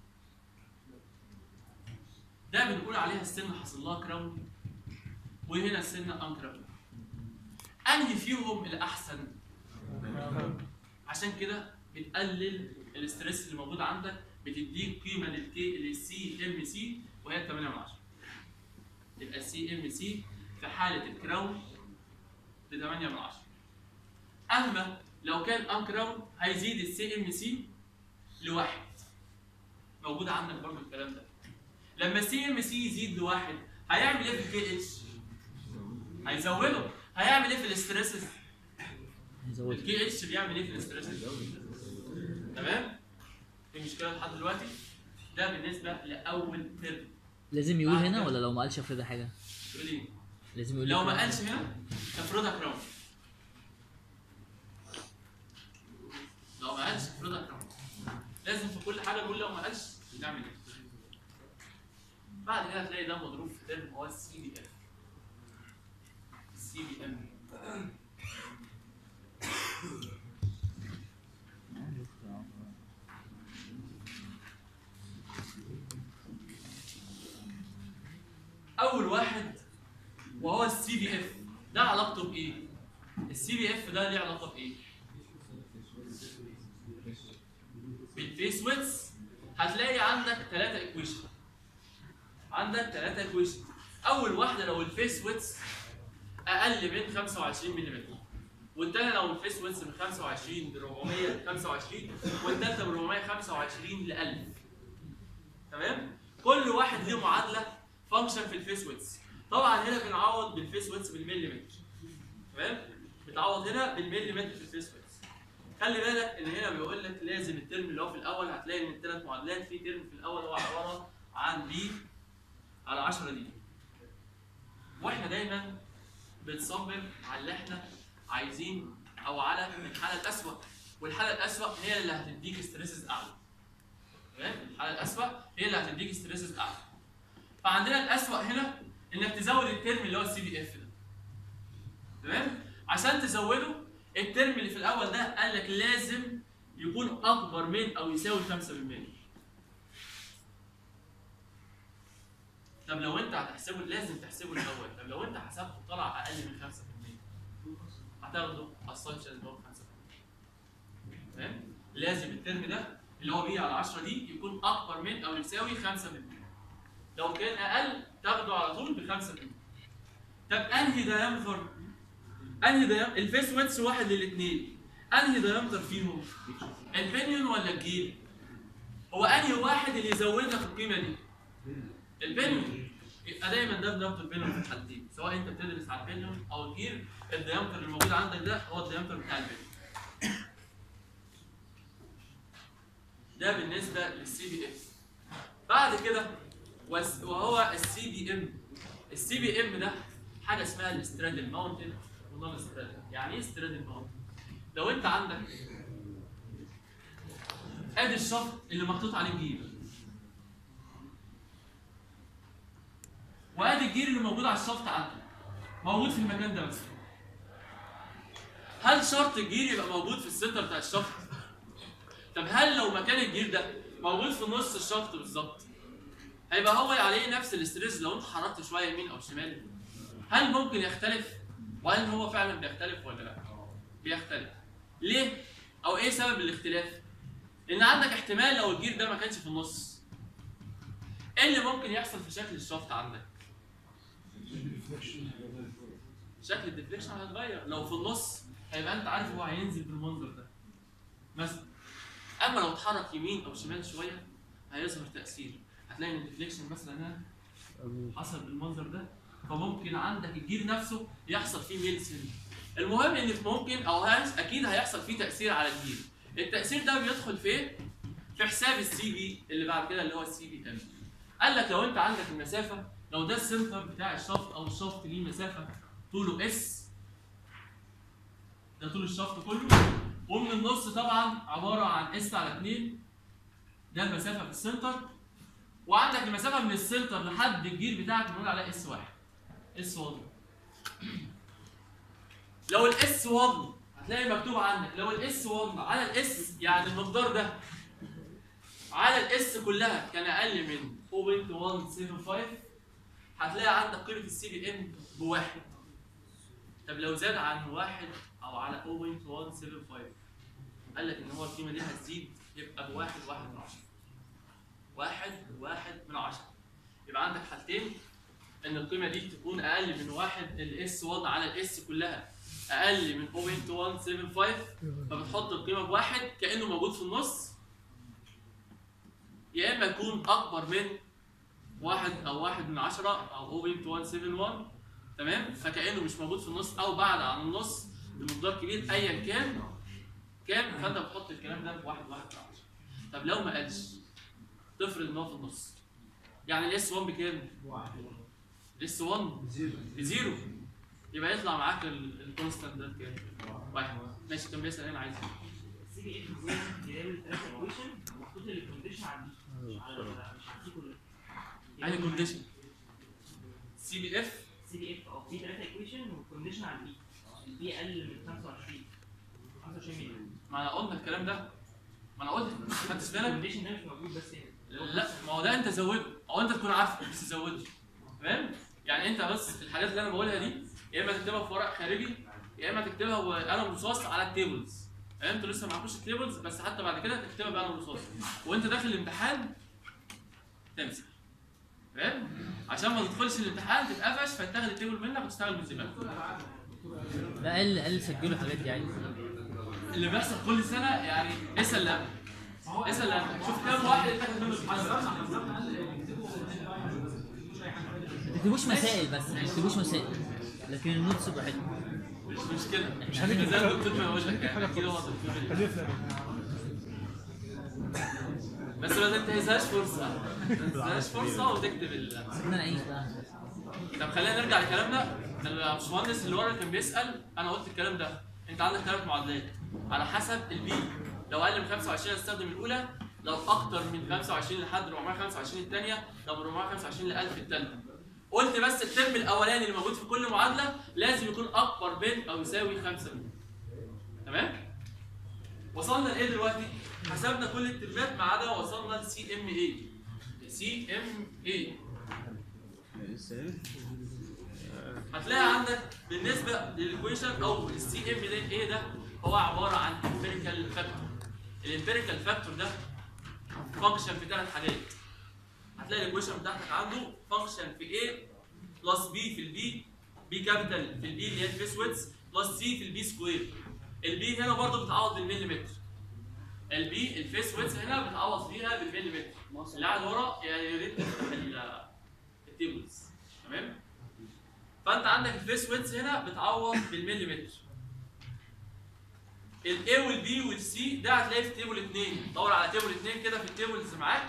ده بنقول عليها السن حصل لها كراون وهنا السن ان كراون انهي فيهم الاحسن عشان كده بتقلل الاستريس اللي موجود عندك بتديك قيمه للكي للسي ام سي وهي 8 من 10 يبقى السي ام سي في حاله الكراون ب 8 من 10 اما لو كان ان كراون هيزيد السي ام سي لواحد موجود عندك برضه الكلام ده لما السي ام سي يزيد لواحد هيعمل ايه في الكي اتش؟ هيزوده هيعمل ايه في الاستريسز؟ نزود الكي اتش بيعمل ايه في الاستريسز؟ تمام؟ في مشكله لحد دلوقتي؟ ده بالنسبه لاول ترم لازم يقول بعد هنا كده. ولا لو ما قالش افرضها حاجه تقول ايه؟ لازم يقول لو لك ما لا. قالش هنا افرضها كراون لو ما قالش افرضها كراون لازم في كل حاجه نقول لو ما قالش نعمل ايه بعد كده هتلاقي ده مضروب في ترم هو السي بي اف السي بي ام اول واحد وهو السي بي اف ده علاقته بايه السي بي اف ده ليه علاقه بايه بالفيس ويتس هتلاقي عندك ثلاثة ايكويشن عندك ثلاثة ايكويشن اول واحده لو الفيس ويتس اقل من 25 ملم والثانيه لو الفيس ويتس من 25 ل 425 والثالثه من 425 ل 1000 تمام كل واحد ليه معادله فانكشن في الفيس ويتس طبعا هنا بنعوض بالفيس ويتس بالمليمتر تمام بتعوض هنا بالمليمتر في الفيس ويتس خلي بالك ان هنا بيقول لك لازم الترم اللي هو في الاول هتلاقي ان الثلاث معادلات في ترم في الاول هو عباره عن بي على 10 دي واحنا دايما بنصمم على اللي احنا عايزين او على الحاله الاسوأ والحاله الاسوأ هي اللي هتديك ستريسز اعلى تمام الحاله الاسوأ هي اللي هتديك ستريسز اعلى فعندنا الاسوأ هنا انك تزود الترم اللي هو السي دي اف ده تمام عشان تزوده الترم اللي في الاول ده قال لك لازم يكون اكبر من او يساوي 5% طب لو انت هتحسبه لازم تحسبه الاول طب لو انت حسبته طلع اقل من 5% هتاخده اسامبشن اللي هو 5% تمام لازم الترم ده اللي هو بي على 10 دي يكون اكبر من او يساوي 5 مللي لو كان اقل تاخده على طول ب 5 مللي طب انهي دايمتر انهي دايمتر الفيس ويتس واحد للاثنين انهي دايمتر فيهم البنيون ولا الجيل هو انهي واحد اللي يزود لك القيمه دي البنيون يبقى دايما ده بدايمتر البنيون في الحالتين سواء انت بتدرس على البنيون او الجير الدايمتر اللي موجود عندك ده هو الدايمتر بتاع البنيون ده بالنسبه للسي بي اس بعد كده وس- وهو السي بي ام السي بي ام ده حاجه اسمها الاسترادل ماونتن ونون استرادل يعني ايه استرادل ماونتن لو انت عندك ادي الشفط اللي محطوط عليه الجير وادي الجير اللي موجود على الشفط عندك موجود في المكان ده بس هل شرط الجير يبقى موجود في السنتر بتاع الشفط طب هل لو مكان الجير ده موجود في نص الشفط بالظبط هيبقى هو عليه نفس الاستريس لو انت حركت شويه يمين او شمال هل ممكن يختلف وهل هو فعلا بيختلف ولا لا بيختلف ليه او ايه سبب الاختلاف ان عندك احتمال لو الجير ده ما كانش في النص ايه اللي ممكن يحصل في شكل الشفط عندك شكل الديفليكشن هيتغير لو في النص هيبقى انت عارف هو هينزل بالمنظر ده مثلا اما لو اتحرك يمين او شمال شويه هيظهر تاثير هتلاقي ان الديفليكشن مثلا هنا حصل بالمنظر ده فممكن عندك الجير نفسه يحصل فيه ميل سن المهم ان ممكن او هيحص- اكيد هيحصل فيه تاثير على الجير التاثير ده بيدخل فين في حساب السي بي اللي بعد كده اللي هو السي بي ام قال لك لو انت عندك المسافه لو ده السنتر بتاع الشفط او الشفط ليه مسافه طوله اس ده طول الشفط كله ومن النص طبعا عباره عن اس على 2 ده المسافه في السنتر وعندك المسافه من السنتر لحد الجير بتاعك بنقول عليها اس 1 اس 1 لو الاس 1 هتلاقي مكتوب عندك لو الاس 1 على الاس يعني المقدار ده على الاس كلها كان اقل من 0.175 هتلاقي عندك قيمه السي بي ام بواحد طب لو زاد عن واحد او على 0.175 قال لك ان هو القيمه دي هتزيد يبقى بواحد واحد من عشرة واحد واحد من عشرة يبقى عندك حالتين ان القيمه دي تكون اقل من واحد الاس 1 على الاس كلها اقل من 0.175 فبتحط القيمه بواحد كانه موجود في النص يا اما يكون اكبر من واحد او واحد من عشرة او 0.171 تمام فكانه مش موجود في النص او بعد عن النص بمقدار كبير ايا كان كام فانت بتحط الكلام ده بواحد واحد من عشرة طب لو ما قالش تفرض ان هو في النص يعني الاس 1 بكام؟ الاس 1 بزيرو يبقى يطلع معاك الكونستانت ده بكام؟ واحد ماشي كان بيسال انا عايز سي بي اف ازاي بيعمل ثلاثة ايكويشن محطوط الكونديشن على دي على مش على دي كلها انهي كونديشن؟ سي بي اف سي بي اف اه في ثلاثة ايكويشن والكونديشن على البي البي اقل من 25 25 مليون ما انا قلنا الكلام ده ما انا قلت ما خدتش بالك الكونديشن ده مش موجود بس هنا لا ما هو ده انت زوده او انت تكون عارفه بس زوده تمام يعني انت بس الحاجات اللي انا بقولها دي يا اما تكتبها في ورق خارجي يا اما تكتبها بقلم رصاص على التيبلز يعني انتوا لسه معكوش التيبلز بس حتى بعد كده تكتبها بقلم رصاص وانت داخل الامتحان تمسح فاهم عشان ما تدخلش الامتحان تتقفش فتاخد التيبل منك وتشتغل بالزباله لا قال قال سجلوا الحاجات دي عادي اللي بيحصل كل سنه يعني اسال لما اسال لما شوف كام واحد اتاخد منه الامتحان ما تكتبوش مسائل بس ما تكتبوش مسائل لكن النوتس براحتكم مش مشكله مش هنكتب زي الدكتور ما يقول لك يعني كده هو الدكتور بس ما تنتهزهاش فرصه ما تنتهزهاش فرصه وتكتب ال سيبنا نعيش بقى طب خلينا نرجع لكلامنا الباشمهندس اللي ورا كان بيسال انا قلت الكلام ده انت عندك ثلاث معادلات على حسب البي لو اقل من 25 هستخدم الاولى لو اكتر من 25 لحد 425 الثانيه لو من 425 ل 1000 الثالثه قلت بس الترم الاولاني اللي موجود في كل معادله لازم يكون اكبر من او يساوي 5 منه تمام وصلنا لايه دلوقتي حسبنا كل الترمات ما عدا وصلنا لسي ام اي سي ام اي هتلاقي عندك بالنسبه للايكويشن او السي ام ده ايه ده هو عباره عن امبيريكال فاكتور الامبيريكال فاكتور ده فانكشن في ثلاث حاجات هتلاقي الايكويشن بتاعتك عنده فانكشن في A بلس B في البي بي كابيتال في البي اللي هي الفيس ويتس بلس سي في البي سكوير البي هنا برضه بتعوض بالمليمتر البي الفيس ويتس هنا بتعوض فيها بالمليمتر اللي قاعد ورا يعني يا ريت تفتح ال- التيبلز تمام فانت عندك الفيس ويتس هنا بتعوض بالمليمتر الاي والبي والسي ده هتلاقيه في تيبل 2 دور على تيبل 2 كده في التيبلز معاك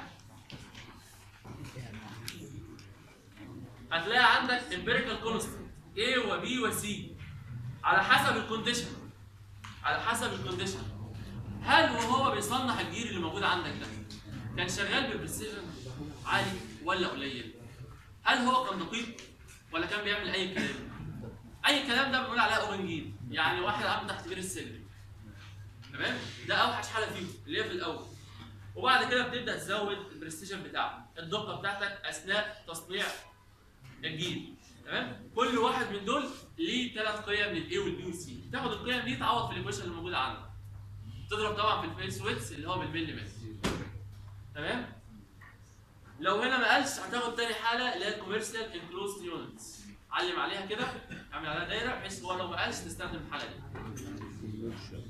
هتلاقي عندك امبيريكال كونستنت A و B و C على حسب الكونديشن على حسب الكونديشن هل وهو بيصنع الجير اللي موجود عندك ده كان شغال ببريسيجن عالي ولا قليل؟ هل هو كان دقيق ولا كان بيعمل اي كلام؟ اي كلام ده بنقول عليها اوبن جير يعني واحد عامل تحت بير السلم تمام؟ ده اوحش حاله فيه اللي هي في الاول وبعد كده بتبدا تزود البرستيشن بتاعك الدقه بتاعتك اثناء تصنيع الجيل تمام كل واحد من دول ليه ثلاث قيم للاي والبي والسي تاخد القيم دي تعوض في الايكويشن اللي موجوده عندك تضرب طبعا في الفيس ويتس اللي هو بالمليمتر تمام لو هنا ما قالش هتاخد تاني حاله اللي هي الكوميرشال انكلوزد يونتس علم عليها كده اعمل عليها دايره بحيث هو لو ما قالش تستخدم الحاله دي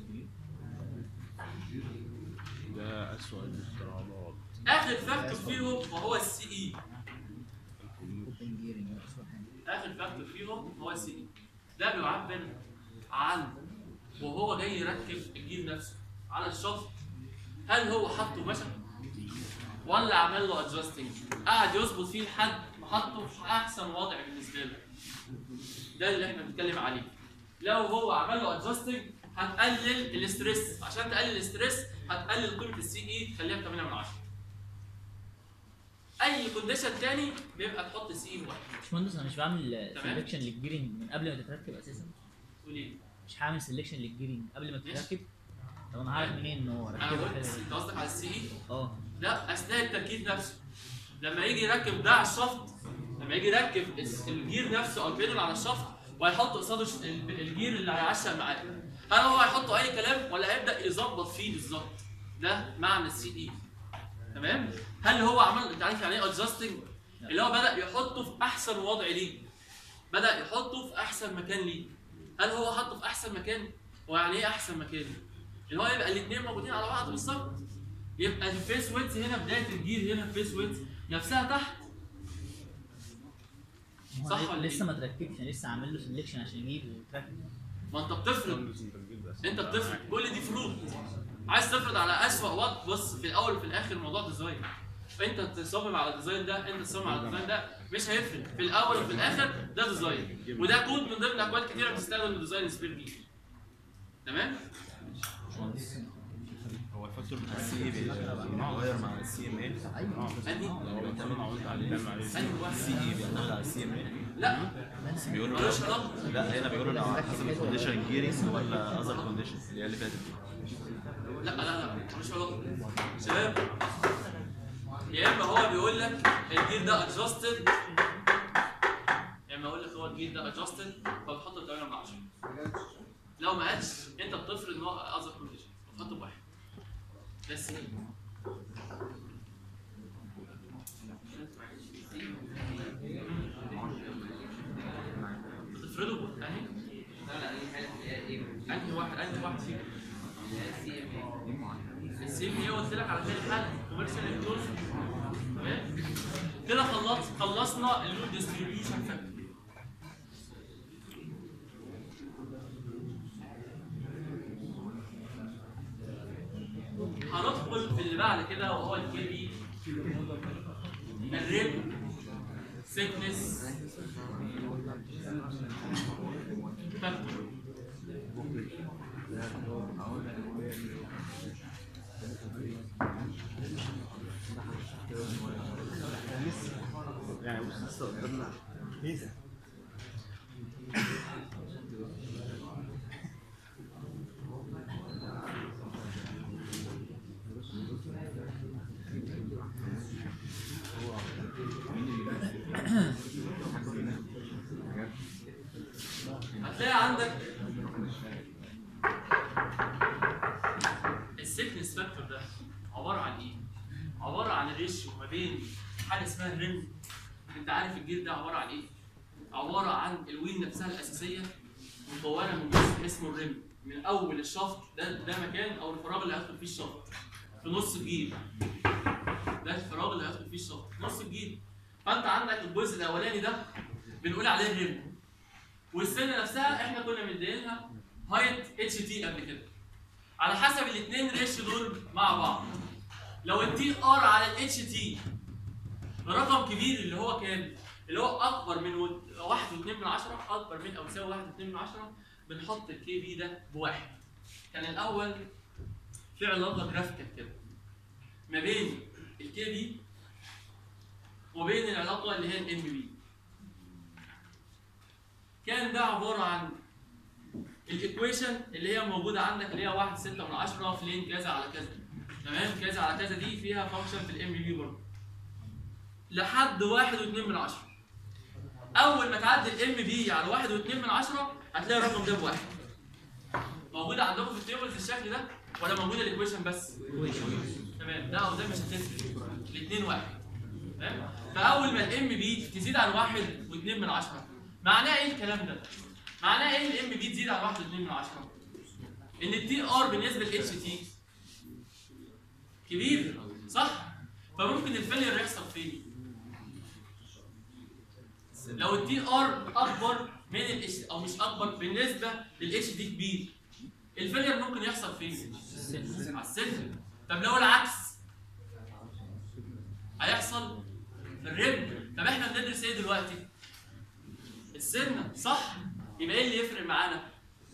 ده أسوأ الاختراعات اخر فاكتور فيهم وهو السي اي اخر فاكتور فيهم هو السي اي ده بيعبر عن وهو جاي يركب الجير نفسه على الشط هل هو حطه مشى ولا عمل له ادجستنج قعد يظبط فيه لحد ما حطه في احسن وضع بالنسبه له ده اللي احنا بنتكلم عليه لو هو عمل له ادجستنج هتقلل الاستريس عشان تقلل الاستريس هتقلل قيمه السي اي تخليها 8 من 10 اي كونديشن تاني بيبقى تحط سي اي واحد باشمهندس انا مش بعمل تمام. سelection للجيرنج من قبل ما تتركب اساسا تقول ايه؟ مش هعمل سelection للجيرنج قبل ما ماشي. تتركب طب انا عارف منين ان هو انا ركبه قلت حلو انت قصدك على السي اي؟ اه لا اثناء التركيب نفسه لما يجي يركب ده على الشفط لما يجي يركب الس- الجير نفسه او البيدل على الشفط وهيحط قصاده ش- ال- الجير اللي هيعشق معاه هل هو هيحطه اي كلام ولا هيبدا يظبط فيه بالظبط ده معنى السي اي تمام هل هو عمل انت عارف يعني ايه ادجستنج اللي هو بدا يحطه في احسن وضع ليه بدا يحطه في احسن مكان ليه هل هو حطه في احسن مكان هو يعني ايه احسن مكان اللي هو يبقى الاثنين موجودين على بعض بالظبط يبقى الفيس ويتس هنا بدايه الجير هنا الفيس ويتس نفسها تحت هو صح ولا لسه إيه؟ ما تركبش انا لسه عامل له سelection عشان يجيب ويتركب ما انت بتفرض انت بتفرض كل دي فروض عايز تفرض على اسوأ وقت بص في الاول وفي الاخر موضوع ديزاين انت تصمم على الديزاين ده انت تصمم على الديزاين ده مش هيفرق في الاول وفي الاخر ده ديزاين وده كود من ضمن اكواد كتيره بتستخدم الديزاين سبير بيه تمام هو الفاكتور بتاع السي اي بيتغير مع السي ام اي انهي هو بيعتمد عليه انهي واحد السي اي بيعتمد على السي ام اي لا بيقولوا ملوش علاقه لا هنا بيقولوا لو على حسب الكونديشن جيرنج ولا اذر كونديشن اللي هي اللي فاتت لا لا لا ملوش علاقه شباب يا اما هو بيقول لك الجير ده ادجستد يا اما يقول لك هو الجير ده ادجستد فبتحط ب 8 من 10 لو ما قالش انت بتفرض ان هو اذر كونديشن بتحطه بواحد بس ايه بتفرضه ب- اهي انهي واحد انهي واحد فيهم السيم هي قلت لك على تاني حل كوميرشال انكلوز تمام كده خلص خلصنا اللود ديستريبيوشن فاكتور هندخل في اللي بعد كده وهو الكي بي الريب سيكنس فاكتور يعني بص لسه قدامنا هتلاقي عندك السيكنس فاكتور بين حاجه اسمها الرم انت عارف الجير ده عباره عن ايه؟ عباره عن الوين نفسها الاساسيه مكونه من جزء اسمه الرم من اول الشفط ده ده مكان او الفراغ اللي هيدخل فيه الشفط في نص الجير ده الفراغ اللي هيدخل فيه الشفط نص الجير فانت عندك الجزء الاولاني ده بنقول عليه الرم والسنه نفسها احنا كنا مدينها هايت اتش تي قبل كده على حسب الاثنين ريش دول مع بعض لو التي ار على الاتش تي رقم كبير اللي هو كام؟ اللي هو اكبر من و- واحد واتنين من عشرة اكبر من او يساوي واحد واتنين من عشرة بنحط الكي بي ده بواحد كان الاول في علاقه جرافيكال كده ما بين الكي بي وبين العلاقه اللي هي الام بي كان ده عباره عن الايكويشن اللي هي موجوده عندك اللي هي 1 6 من 10 في لين كذا على كذا تمام كذا على كذا دي فيها فانكشن في الام بي برضه لحد 1 و2 من 10 اول ما تعدي الام بي على 1 و2 من 10 هتلاقي الرقم ده بواحد موجوده عندكم في التيبلز الشكل ده ولا موجوده الايكويشن بس تمام ده او ده مش هتفرق الاثنين واحد تمام فاول ما الام بي تزيد عن 1 و2 من 10 معناه ايه الكلام ده معناه ايه الام بي تزيد عن 1 و2 من 10 ان التي ار بالنسبه للاتش تي كبير صح فممكن الفيلير يحصل فين لو التي ار اكبر من الاتش او مش اكبر بالنسبه للاتش دي كبير الفيلير ممكن يحصل فين على السلم طب لو العكس هيحصل في الرم طب احنا بندرس ايه دلوقتي السنه صح يبقى ايه اللي يفرق معانا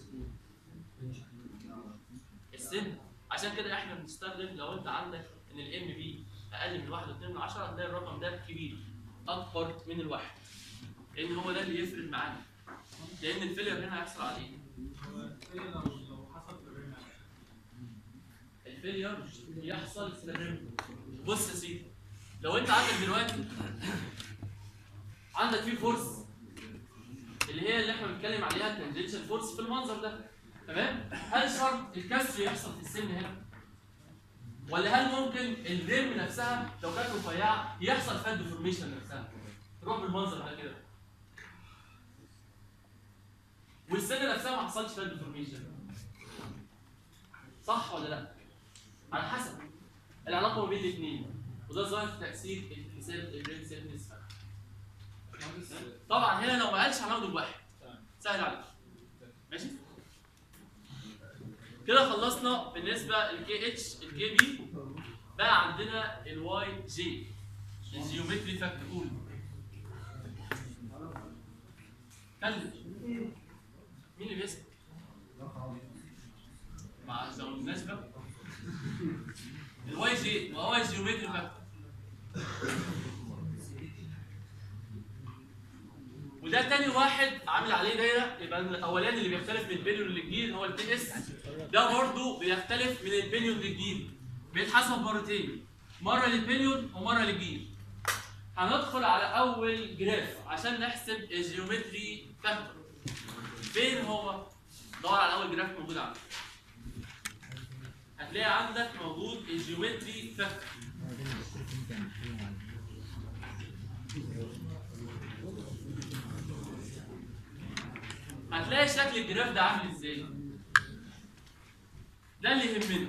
السن عشان كده احنا بنستخدم لو انت عندك ان الام بي اقل من 1.2 من 10 هتلاقي الرقم ده كبير اكبر من الواحد لان هو ده اللي يفرق معانا لان الفيلر هنا هيحصل على ايه؟ لو حصل في الرمى الفيلير يحصل في الرم بص يا سيدي لو انت عندك دلوقتي عندك في فورس اللي هي اللي احنا بنتكلم عليها التنجنشال فورس في المنظر ده تمام هل شرط الكسر يحصل في السن هنا ولا هل ممكن الرم نفسها لو كانت رفيعه يحصل فيها ديفورميشن نفسها تروح بالمنظر ده كده والسن نفسها ما حصلش فيها ديفورميشن صح ولا لا على حسب العلاقه ما بين الاثنين وده ظاهر في تاثير الحساب الريم سيرفيس طبعا هنا لو ما قالش هناخده بواحد سهل عليك ماشي كده خلصنا بالنسبه للكي اتش الكي بي بقى عندنا الواي جي الجيومتري فاكتور قول كلم مين اللي بيسال؟ مع لو المناسبة الواي جي ما هو الجيومتري فاكتور وده تاني واحد عامل عليه دايره يبقى الاولاني اللي بيختلف من البنيون للجير هو البي اس ده برضه بيختلف من البنيون للجير بيتحسب مرتين مره للبنيون ومره للجير هندخل على اول جراف عشان نحسب الجيومتري فاكتور فين هو دور على اول جراف موجود عندك هتلاقي عندك موجود الجيومتري فاكتور هتلاقي شكل الجراف ده عامل ازاي ده اللي يهمنا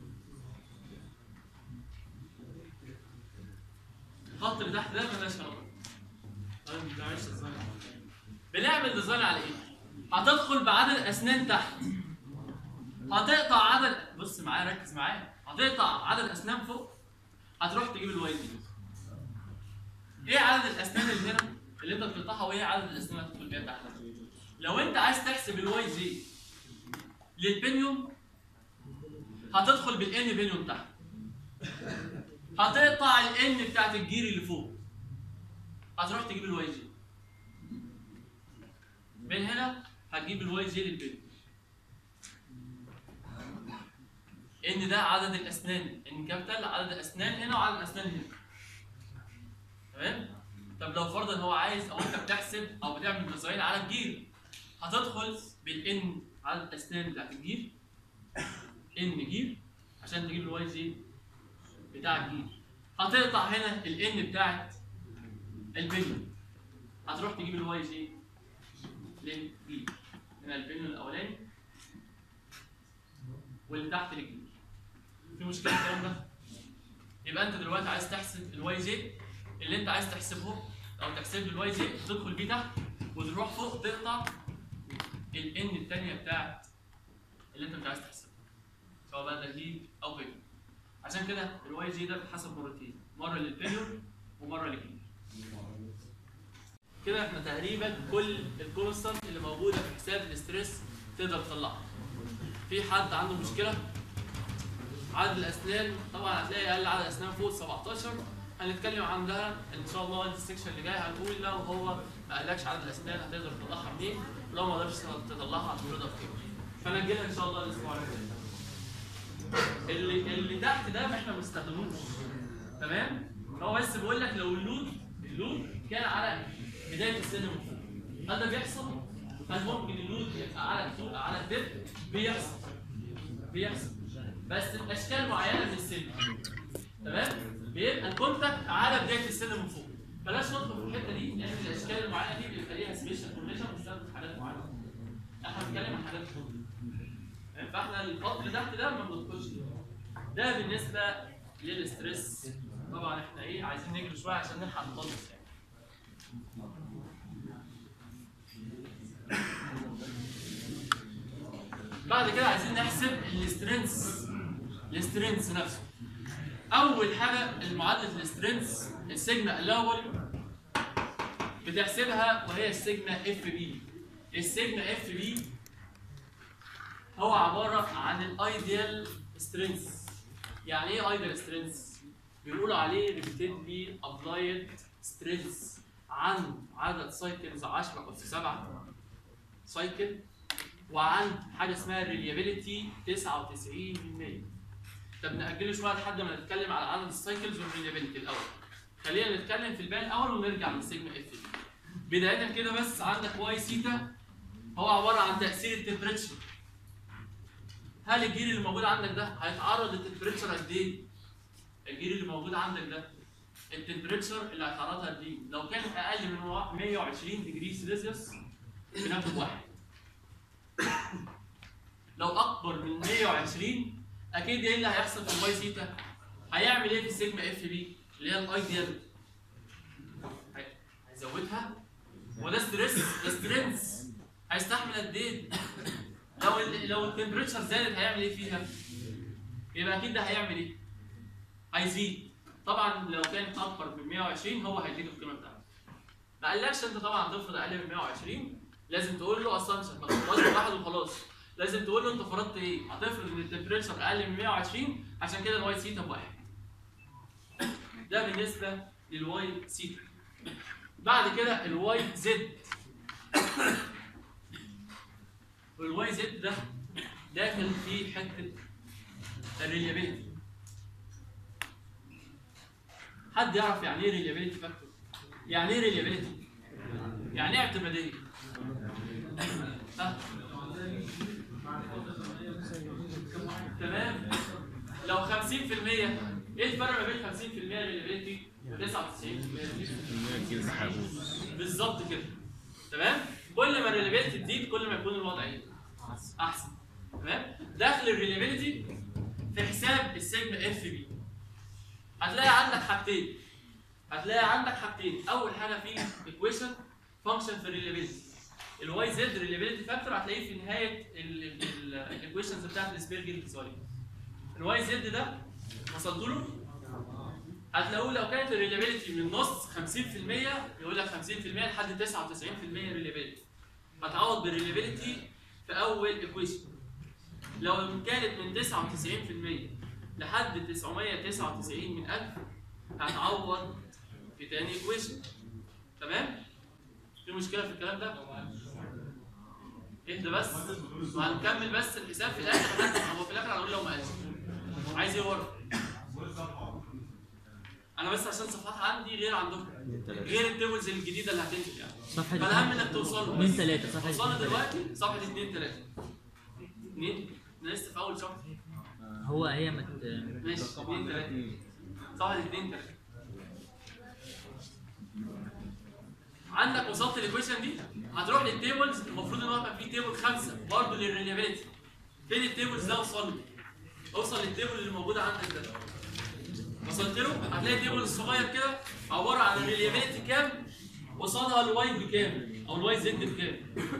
الخط اللي تحت ده مالناش علاقه طيب ما بنعملش ديزاين بنعمل ديزاين على ايه هتدخل بعدد اسنان تحت هتقطع عدد بص معايا ركز معايا هتقطع عدد اسنان فوق هتروح تجيب الواي دي ايه عدد الاسنان اللي هنا اللي انت بتقطعها وايه عدد الاسنان اللي هتدخل بيها تحت لو انت عايز تحسب الواي جي للبنيوم هتدخل بالان بنيوم تحت هتقطع الان بتاعت الجير اللي فوق هتروح تجيب الواي جي من هنا هتجيب الواي جي للبنيوم ان ده عدد الاسنان ان كابيتال عدد الاسنان هنا وعدد الاسنان هنا تمام طب لو فرضا هو عايز او انت بتحسب او بتعمل ديزاين على الجير هتدخل بالان عدد الاسنان بتاعت الجير ان جير عشان تجيب الواي جي بتاع الجير هتقطع هنا الان بتاعت البنيون هتروح تجيب الواي جي لين دي هنا البنيون الاولاني واللي تحت الجديد في مشكله الكلام ده يبقى انت دلوقتي عايز تحسب الواي جي اللي انت عايز تحسبه او تحسب له الواي جي تدخل بيه تحت وتروح فوق تقطع الان الثانيه بتاعت اللي انت مش عايز تحسبها سواء بقى ده ليد او بينيون عشان كده الواي جي ده بيتحسب مرتين مره للبينيون ومره للجديد كده احنا تقريبا كل الكونستانت اللي موجوده في حساب الاستريس تقدر تطلعها في حد عنده مشكله عدد الاسنان طبعا هتلاقي اقل عدد اسنان فوق 17 هنتكلم عن ده ان شاء الله السكشن اللي جاي هنقول لو هو ما قالكش عدد الاسنان هتقدر تطلعها منين ولو ما قدرتش تطلعها هتفرضها في ايه فنجلها ان شاء الله الاسبوع الجاي اللي اللي تحت ده احنا ما بنستخدموش تمام هو بس بيقول لك لو اللود اللود كان على بدايه السن من فوق هل ده بيحصل؟ هل ممكن اللود يبقى على الفوق على الدب؟ بيحصل بيحصل بس باشكال معينه من السن تمام؟ بيبقى الكونتاكت على بدايه السن من فوق بلاش ندخل في الحته دي لان الاشكال المعينه دي بيبقى ليها سبيشال كونديشن بتستخدم في حاجات معينه احنا بنتكلم عن حاجات كلها فاحنا الخط اللي تحت ده ما بندخلش فيه. ده بالنسبه للستريس طبعا احنا ايه عايزين نجري شويه عشان نلحق نخلص يعني بعد كده عايزين نحسب السترينث السترينث نفسه اول حاجه المعادله السترينث السيجما الاول بتحسبها وهي السيجما اف بي السيجما اف بي هو عباره عن الايديال سترينث يعني ايه ايديال سترينث بيقولوا عليه ريبيتدلي ابلايد سترينث عن عدد سايكلز 10 اس 7 سايكل وعن حاجه اسمها ريليابيليتي 99% طب نأجله شويه لحد ما نتكلم على عدد السايكلز والريليابيليتي الاول خلينا نتكلم في الباقي الاول ونرجع للسيجما اف دي بدايه كده بس عندك واي سيتا هو عباره عن تاثير التمبريتشر هل الجير اللي موجود عندك ده هيتعرض للتمبريتشر قد ايه؟ الجير اللي موجود عندك ده التمبريتشر اللي هيتعرضها قد ايه؟ لو كانت اقل من 120 ديجري سيلسيوس بناخد واحد لو اكبر من 120 اكيد ايه اللي هيحصل في الواي سيتا؟ هيعمل ايه في السيجما اف بي اللي هي الايديال؟ هي- هيزودها وده ستريس ده سترينث هيستحمل قد ايه؟ لو ال لو التمبريتشر زادت هيعمل ايه فيها؟ يبقى اكيد ده هيعمل ايه؟ هيزيد طبعا لو كانت اكبر من 120 هو هيزيد القيمه بتاعته ما قالكش انت طبعا تفرض اقل من 120 لازم تقول له اسامبشن ما تفرضش واحد وخلاص لازم تقول له انت فرضت ايه؟ هتفرض ان التمبريتشر اقل من 120 عشان كده الواي سيتا بواحد ده بالنسبه للواي سيتا بعد كده الواي زد والواي زد ده داخل في حته الريليابيلتي حد يعرف يعني ايه ريليابيلتي فاكتور؟ يعني ايه ريليابيلتي؟ يعني ايه اعتماديه؟ ها؟ تمام لو 50% ايه الفرق ما بين 50% ريليابيلتي و 99% الجنس حبوب بالظبط كده تمام كل ما الريليابيلتي تزيد كل ما يكون الوضع ايه احسن تمام داخل الريليابيلتي في حساب السيجما اف بي هتلاقي عندك حاجتين هتلاقي عندك حاجتين اول حاجه في ايكويشن فانكشن في الريليابيلتي الواي زد ريليابيلتي فاكتور هتلاقيه في نهايه الايكويشنز بتاعت السبيرجل سوري الواي زد ده وصلت له هتلاقوه لو كانت الريليابيلتي من نص 50% يقول لك 50% لحد 99% ريليابيلتي هتعوض بالريليابيلتي في اول ايكويشن لو كانت من 99% لحد 999 من 1000 هتعوض في تاني ايكويشن تمام؟ في مشكله في الكلام ده؟ اهدى بس وهنكمل بس الحساب في الاخر هو في الاخر هنقول لو ما قالش عايز ايه ورا؟ انا بس عشان صفحات عندي غير عندكم غير التيبلز الجديده اللي هتنزل يعني صفحة فالاهم انك توصل له اتنين بس. تلاتة صفحة وصلنا اتنين تلاتة. دلوقتي صفحه 2 3 2 انا لسه في اول شهر هو هي مت... ماشي 2 3 صفحه 2 3 عندك وصلت الايكويشن دي هتروح للتيبلز المفروض ان هو يبقى فيه تيبل خمسه برضه للريليابيلتي فين التيبلز ده وصل له اوصل للتيبل اللي موجود عندك ده وصلت له هتلاقي التيبل الصغير كده عباره عن الريليابيلتي كام وصلها الواي بكام او الواي زد بكام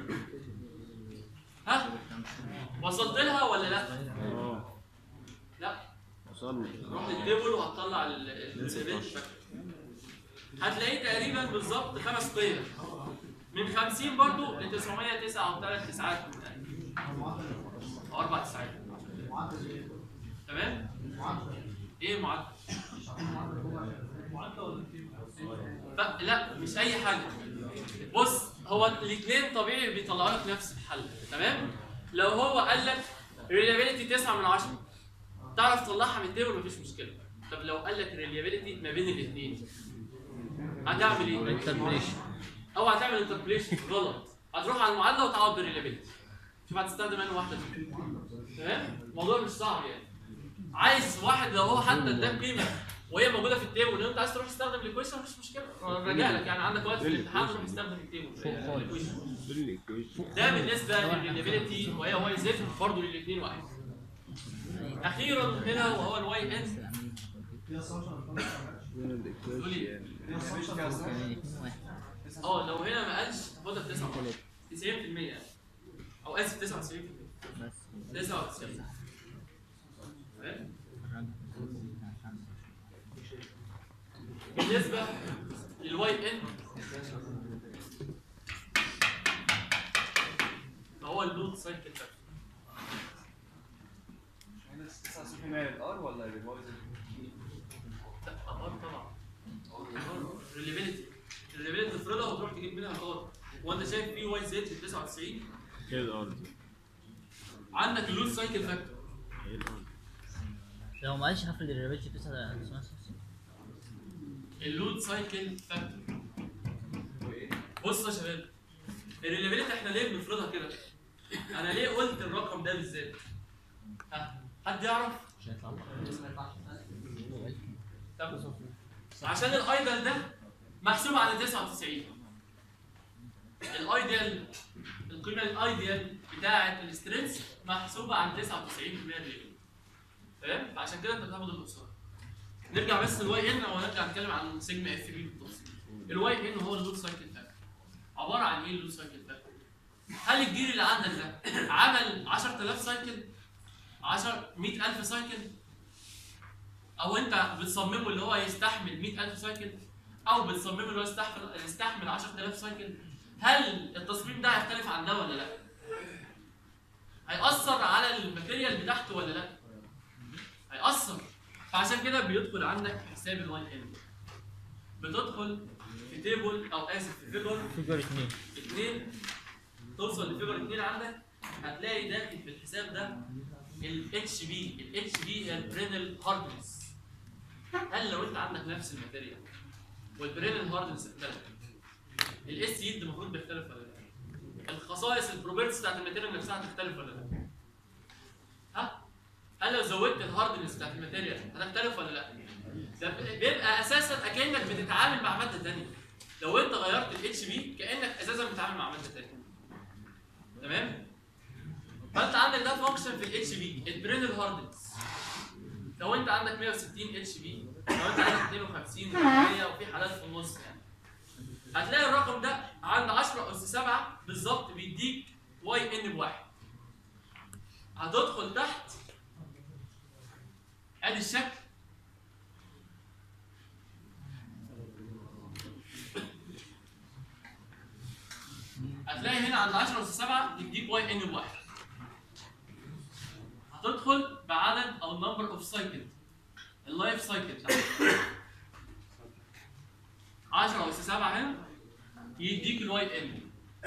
ها وصلت لها ولا لا اه لا وصلنا روح للتيبل وهتطلع ال- ال- الريت فاكتور. هتلاقيه تقريبا بالظبط خمس قيم من 50 برضو ل 909 او 3 تسعات او 4 تسعات تمام؟ ايه معدل؟ لا لا مش اي حاجه بص هو الاثنين طبيعي بيطلعوا لك نفس الحل تمام؟ لو هو قال لك ريلابيلتي 9 من 10 تعرف تطلعها من التيبل مفيش مشكله طب لو قال لك ريليابيلتي ما بين الاثنين هتعمل ايه؟ انتربريشن او هتعمل انتربريشن غلط هتروح على المعادله وتعوض بالريليابيلتي شوف هتستخدم انهي واحده فيهم تمام؟ الموضوع مش صعب يعني عايز واحد لو هو حتى اداك قيمه وهي موجوده في التيبل لو انت عايز تروح تستخدم الايكويشن مفيش مشكله راجع لك يعني عندك وقت في الامتحان تروح تستخدم التيبل الايكويشن بالايكويشن ده بالنسبه للريليابيلتي وهي واي زد برضه للاثنين واحد اخيرا هنا وهو الواي ان تقول ايه؟ اه لو هنا ما قالش خدها ب 9 90% يعني او اسف 99% بس 99 تمام؟ بالنسبه للواي ان فهو اللود سايكل فاكتور هنا 99% للار ولا للواي زد؟ لا ار طبعا ريليفيليتي الريليفيليتي تفرضها وتروح تجيب منها ار وانت شايف في واي زد في 99 كده الارض عندك اللود سايكل فاكتور هي الارض لو ما قالش حفل الريبيتش بتسعة اللود سايكل فاكتور بصوا يا شباب الريليفيليتي احنا ليه بنفرضها كده؟ انا ليه قلت الرقم ده بالذات؟ ها حد يعرف؟ طب عشان الايدل ده محسوب على 99 الايدل القيمه الايدل بتاعه السترينث محسوبه عن 99% ريليفيليتي تمام؟ فعشان كده انت بتاخد الاقصار نرجع بس للواي ان ونرجع نتكلم عن سيجما اف بي بالتفصيل الواي ان هو اللود سايكل فاكتور عباره عن ايه اللود سايكل فاكتور هل الجير اللي عندك ده عمل 10000 سايكل 10 100000 سايكل او انت بتصممه اللي هو يستحمل 100000 سايكل او بتصممه اللي هو يستحمل يستحمل 10000 سايكل هل التصميم ده هيختلف عن ده ولا لا هيأثر على الماتيريال بتاعته ولا لا هيأثر فعشان كده بيدخل عندك حساب الواي ان بتدخل في تيبل او اسف في فيجر فيجر 2 اثنين توصل لفيجر اثنين عندك هتلاقي داخل في الحساب ده ال اتش بي ال اتش بي هي البرينل هاردنس هل لو انت عندك نفس الماتيريال والبرينل هاردنس اختلف الاس يد المفروض بيختلف ولا لا؟ الخصائص البروبرتيز بتاعت الماتيريال نفسها هتختلف ولا لا؟ ها؟ هل لو زودت الهاردنس بتاعت الماتيريال هتختلف ولا لا؟ ده بيبقى اساسا كانك بتتعامل مع ماده ثانيه لو انت غيرت الاتش بي كانك اساسا بتتعامل مع ماده ثانيه تمام فانت عندك ده فانكشن في الاتش بي البرينل هاردنس لو انت عندك 160 اتش بي لو انت عندك 52 100 وفي حالات في النص يعني هتلاقي الرقم ده عند 10 اس 7 بالظبط بيديك واي ان بواحد هتدخل تحت ادي الشكل هتلاقي هنا عند 10 اس 7 يديك واي ان بواحد هتدخل بعدد او نمبر اوف سايكل اللايف سايكل بتاعتك 10 اس 7 هنا يديك الواي ان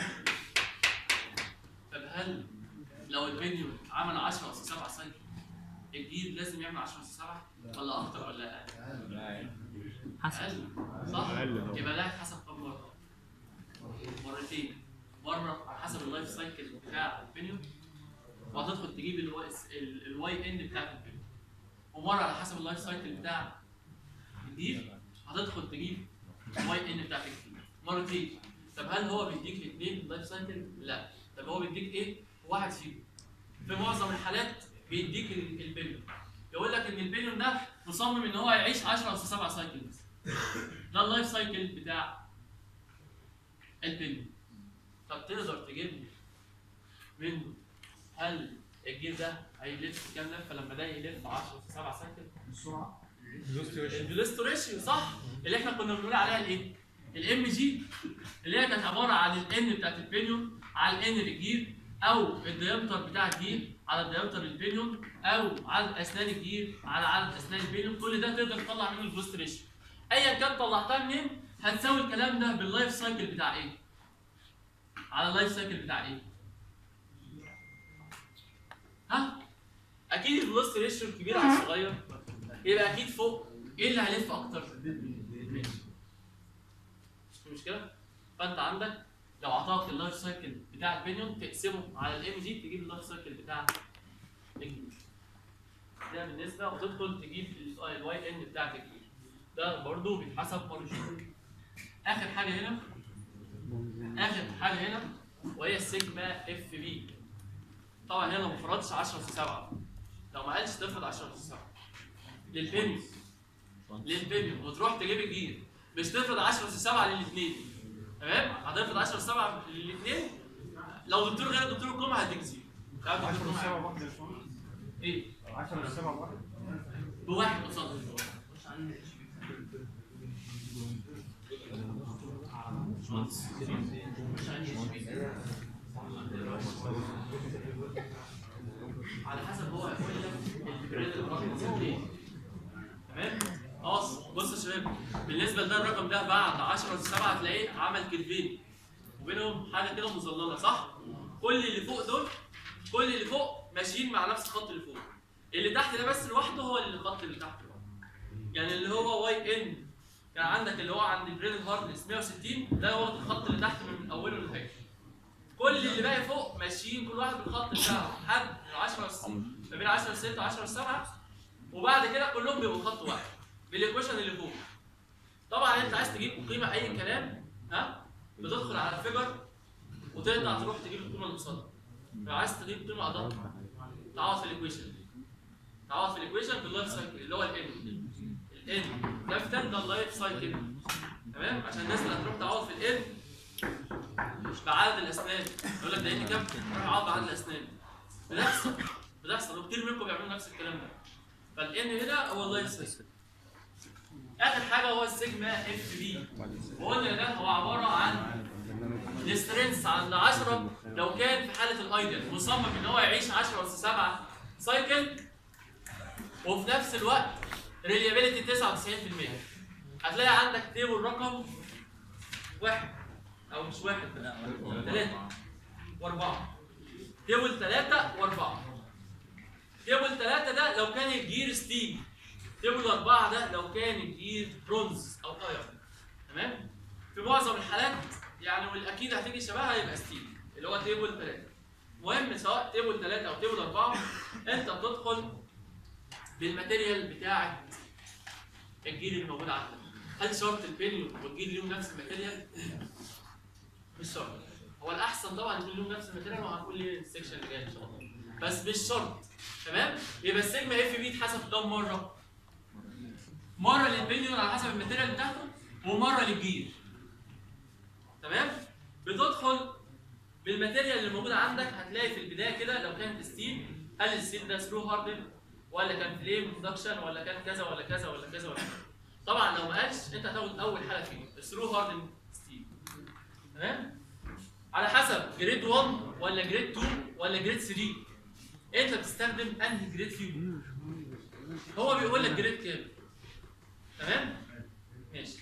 طب هل لو الفيديو عمل 10 اس 7 سايكل الجيل لازم يعمل 10 اس 7 ولا اكتر ولا اقل؟ حسب اقل صح؟ أقل طبعا. يبقى ده حسب كم مره؟ مرتين مره على حسب اللايف سايكل بتاع الفيديو وهتدخل تجيب الواي الواي ان بتاعت الفيديو ومره على حسب اللايف سايكل بتاع دي هتدخل تجيب الواي ان بتاعتك دي مرتين طب هل هو بيديك الاثنين لايف سايكل؟ لا طب هو بيديك ايه؟ واحد فيهم في معظم الحالات بيديك ال- البليون يقول لك ان البليون ده مصمم ان هو يعيش 10 اس 7 سايكلز ده اللايف سايكل بتاع البليون طب تقدر تجيب لي منه هل الجير ده هيلف كام لفه لما ده يلف 10 في 7 سايكل؟ بسرعه الفلوستو ريشيو صح اللي احنا كنا بنقول عليها الايه؟ الام جي اللي هي كانت عباره عن الان بتاعت البينيون على الان للجير او الديامتر بتاع الجير على الديامتر للبينيون او عدد اسنان الجير على عدد اسنان البينيون كل ده تقدر تطلع منه الفلوستو ريشيو ايا كان طلعتها منين هتساوي الكلام ده باللايف سايكل بتاع ايه؟ على اللايف سايكل بتاع ايه؟ ها؟ اكيد الفلوستو ريشيو الكبير على الصغير يبقى اكيد فوق ايه اللي هيلف اكتر؟ ماشي. مش في مشكله؟ فانت عندك لو اعطاك اللايف سايكل بتاع البنيون تقسمه على الام جي تجيب اللايف سايكل بتاع الجير. ده بالنسبه وتدخل تجيب الواي ان بتاعت الجير. ده برضو بيتحسب مرتين. اخر حاجه هنا اخر حاجه هنا وهي السيجما اف بي. طبعا هنا ما فرضش 10 في 7 لو ما قالش تفرض 10 في 7 للبنيون للبنيون وتروح تجيب الجير مش تفرض 10 اس 7 للاثنين تمام هتفرض 10 اس 7 للاثنين لو دكتور غير دكتور القمه هديك زيرو تعرف دكتور 10 القمة سبعة واحدة يا باشمهندس ايه 10 سبعة واحدة بواحد قصاد على حسب هو يقول لك الجريد الرقم ده ايه تمام خلاص بص يا شباب بالنسبه لده الرقم ده بعد 10 اس 7 هتلاقيه عمل كيرفين وبينهم حاجه كده مظلله صح كل اللي فوق دول كل اللي فوق ماشيين مع نفس الخط اللي فوق اللي تحت ده بس لوحده هو اللي الخط اللي تحت لوحده. يعني اللي هو واي ان كان عندك اللي هو عند البريد هاردنس 160 ده هو الخط اللي تحت من اوله لنهايته كل اللي باقي فوق ماشيين كل واحد بالخط بتاعه لحد ال 10 س- ما بين 10 س 6 و 10 س 7 وبعد كده كلهم بيبقوا خط واحد بالايكويشن اللي فوق طبعا انت عايز تجيب قيمه اي كلام ها بتدخل على فيجر وتقطع تروح تجيب القيمه اللي قصادها لو عايز تجيب قيمه ادق تعوض في الايكويشن تعوض في الايكويشن باللايف سايكل اللي هو الان الان كابيتال ده اللايف سايكل تمام عشان الناس اللي هتروح تعوض في الان مش بعدد الاسنان يقول لك ده ان كابيتال روح اعوض بعدد الاسنان بتحصل بتحصل وكتير منكم بيعملوا نفس الكلام ده فالان هنا هو اللايف سايكل اخر حاجه هو السيجما اف بي وقلنا ده هو عباره عن السترينث عند 10 لو كان في حاله الايدل مصمم ان هو يعيش 10 اس 7 سايكل وفي نفس الوقت ريليابيلتي 99% هتلاقي عندك تيبل رقم واحد او مش واحد ثلاثة واربعة تيبل ثلاثة واربعة تيبل ثلاثة ده لو كان الجير ستيل تيبل أربعة ده لو كان الجير برونز أو ايرون تمام في معظم الحالات يعني والاكيد هتيجي شبهها يبقى ستيل اللي هو تيبل 3 المهم سواء تيبل 3 او تيبل 4 انت بتدخل بالماتيريال بتاعه الجيل الموجود عندك هل شرط البنيون والجيل ليهم نفس الماتيريال؟ مش شرط هو الاحسن طبعا يكون لهم نفس الماتيريال وهنقول ليه السكشن اللي جاي ان شاء الله بس مش شرط تمام يبقى السيجما اف بي اتحسب كام مره؟ مره للبنيون على حسب الماتيريال بتاعته ومره للجيل تمام بتدخل بالماتيريال اللي موجوده عندك هتلاقي في البدايه كده لو كانت ستيل هل الستيل ده ثرو هاردن ولا كان فليم برودكشن ولا كان كذا ولا كذا ولا كذا ولا كذا طبعا لو ما قالش انت هتاخد اول حاله فيه الثرو هاردن ستيل تمام على حسب جريد 1 ولا جريد 2 ولا جريد 3 انت بتستخدم انهي جريد فيهم هو بيقول لك جريد كام تمام ماشي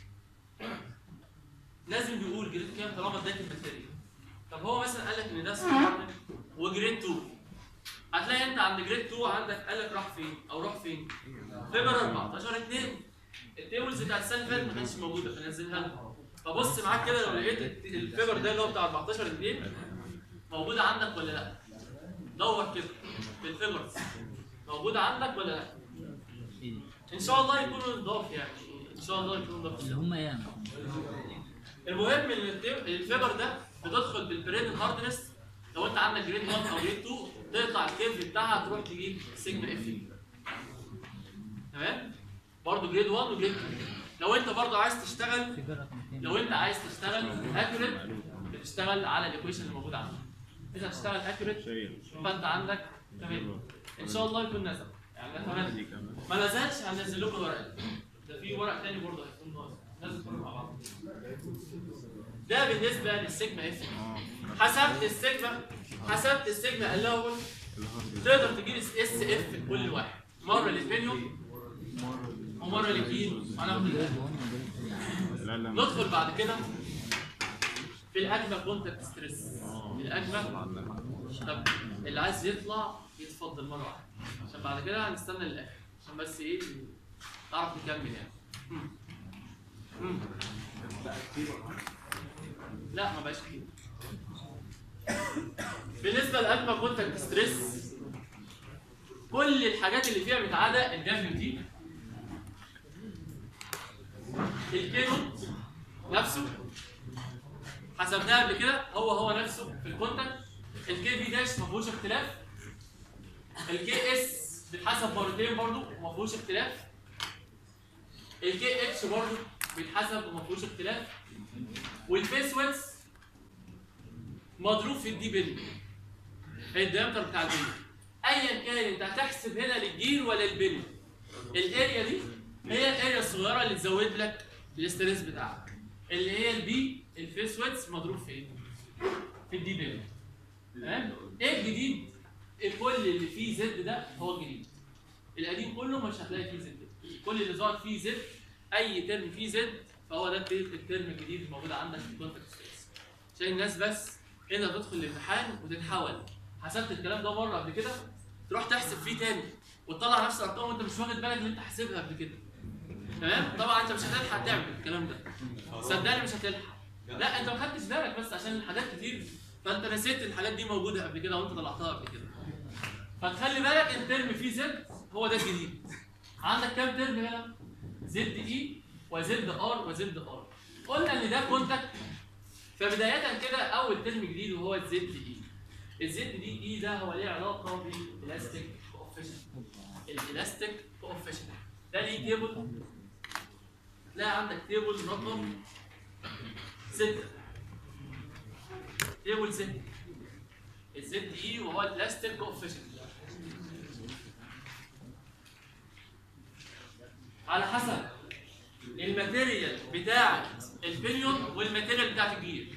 لازم بيقول جريد كام طالما اداك الماتيريال طب هو مثلا قال لك ان ده سبارتن وجريد 2 هتلاقي انت عند جريد 2 عندك قال لك راح فين او راح فين فيبر 14 2 التيبلز بتاعت السنه اللي فاتت ما كانتش موجوده فنزلها لك فبص معاك كده لو لقيت الت- الفيبر ده اللي هو بتاع 14 2 موجوده عندك ولا لا دور كده في الفيبرز موجوده عندك ولا لا ان شاء الله يكونوا نضاف يعني ان شاء الله يكون ده اللي هم ايه يعني؟ المهم ان التيب- الفيجر ده بتدخل بالبريد هاردنس لو انت عندك جريد 1 او جريد 2 تقطع الكيرف بتاعها تروح تجيب سيجما اف تمام برضه جريد 1 وجريد 2 لو انت برضه عايز تشتغل في جرة اتنين. لو انت عايز تشتغل اكيوريت بتشتغل على الايكويشن اللي موجود عندك انت هتشتغل اكيوريت شيء فانت عندك تمام ان شاء الله يكون نزل يعني ده تمام دي كمان ما نزلش هنزل لكم الورق ده في ورق تاني برضه هيكون ناقص نزل كله مع بعض ده بالنسبه للسيجما اف حسبت السيجما حسبت السيجما الاول تقدر تجيب اس اف لكل واحد مره للبنيوم ومره للكيلو هناخد الآن. لا لا ندخل بعد كده في الاجمل كونتاكت ستريس الاجمل طب اللي عايز يطلع يتفضل مره واحده عشان بعد كده هنستنى للاخر عشان بس ايه نعرف نكمل يعني مم. مم. لا ما بقاش كتير بالنسبه لاجمل كونتاكت ستريس كل الحاجات اللي فيها متعاده الدبليو تي الكينوت نفسه حسبناه قبل كده هو هو نفسه في الكونتاكت الكي في داش ما فيهوش اختلاف الكي اس بيتحسب مرتين برضو وما فيهوش اختلاف الكي اتش برضو بيتحسب وما فيهوش اختلاف والفيس ويتس مضروب في الدي بن الديامتر بتاع البن ايا كان انت هتحسب هنا للجير ولا البن الاريا دي هي الاريا الصغيره اللي تزود لك الاستريس بتاعك اللي هي البي الفيس ويتس مضروب فين؟ في الدي بن تمام؟ ايه الجديد؟ كل اللي فيه زد ده هو الجديد القديم كله مش هتلاقي فيه زد كل اللي ظهر فيه زد اي ترم فيه زد فهو ده الترم الترم الجديد الموجود عندك في الكونتاكت سبيس عشان الناس بس انت تدخل الامتحان وتتحول حسبت الكلام ده مره قبل كده تروح تحسب فيه تاني وتطلع نفس الارقام وانت مش واخد بالك ان انت حاسبها قبل كده تمام طبعا انت مش هتلحق تعمل الكلام ده صدقني مش هتلحق لا انت ما خدتش بالك بس عشان الحاجات كتير فانت نسيت الحاجات دي موجوده قبل كده وانت طلعتها قبل كده فتخلي بالك ان ترم فيه زد هو ده الجديد عندك كام ترم هنا زد اي وزد ار وزد ار قلنا ان ده كونتاكت فبدايه كده اول ترم جديد وهو الزد اي الزد دي اي ده هو ليه علاقه بالالاستيك كوفيشنت الالاستيك كوفيشنت ده ليه تيبل هتلاقي عندك تيبل رقم 6 تيبل 6 الزد اي وهو الالاستيك كوفيشنت على حسب الماتيريال بتاعه البنيون والماتيريال بتاعه الجير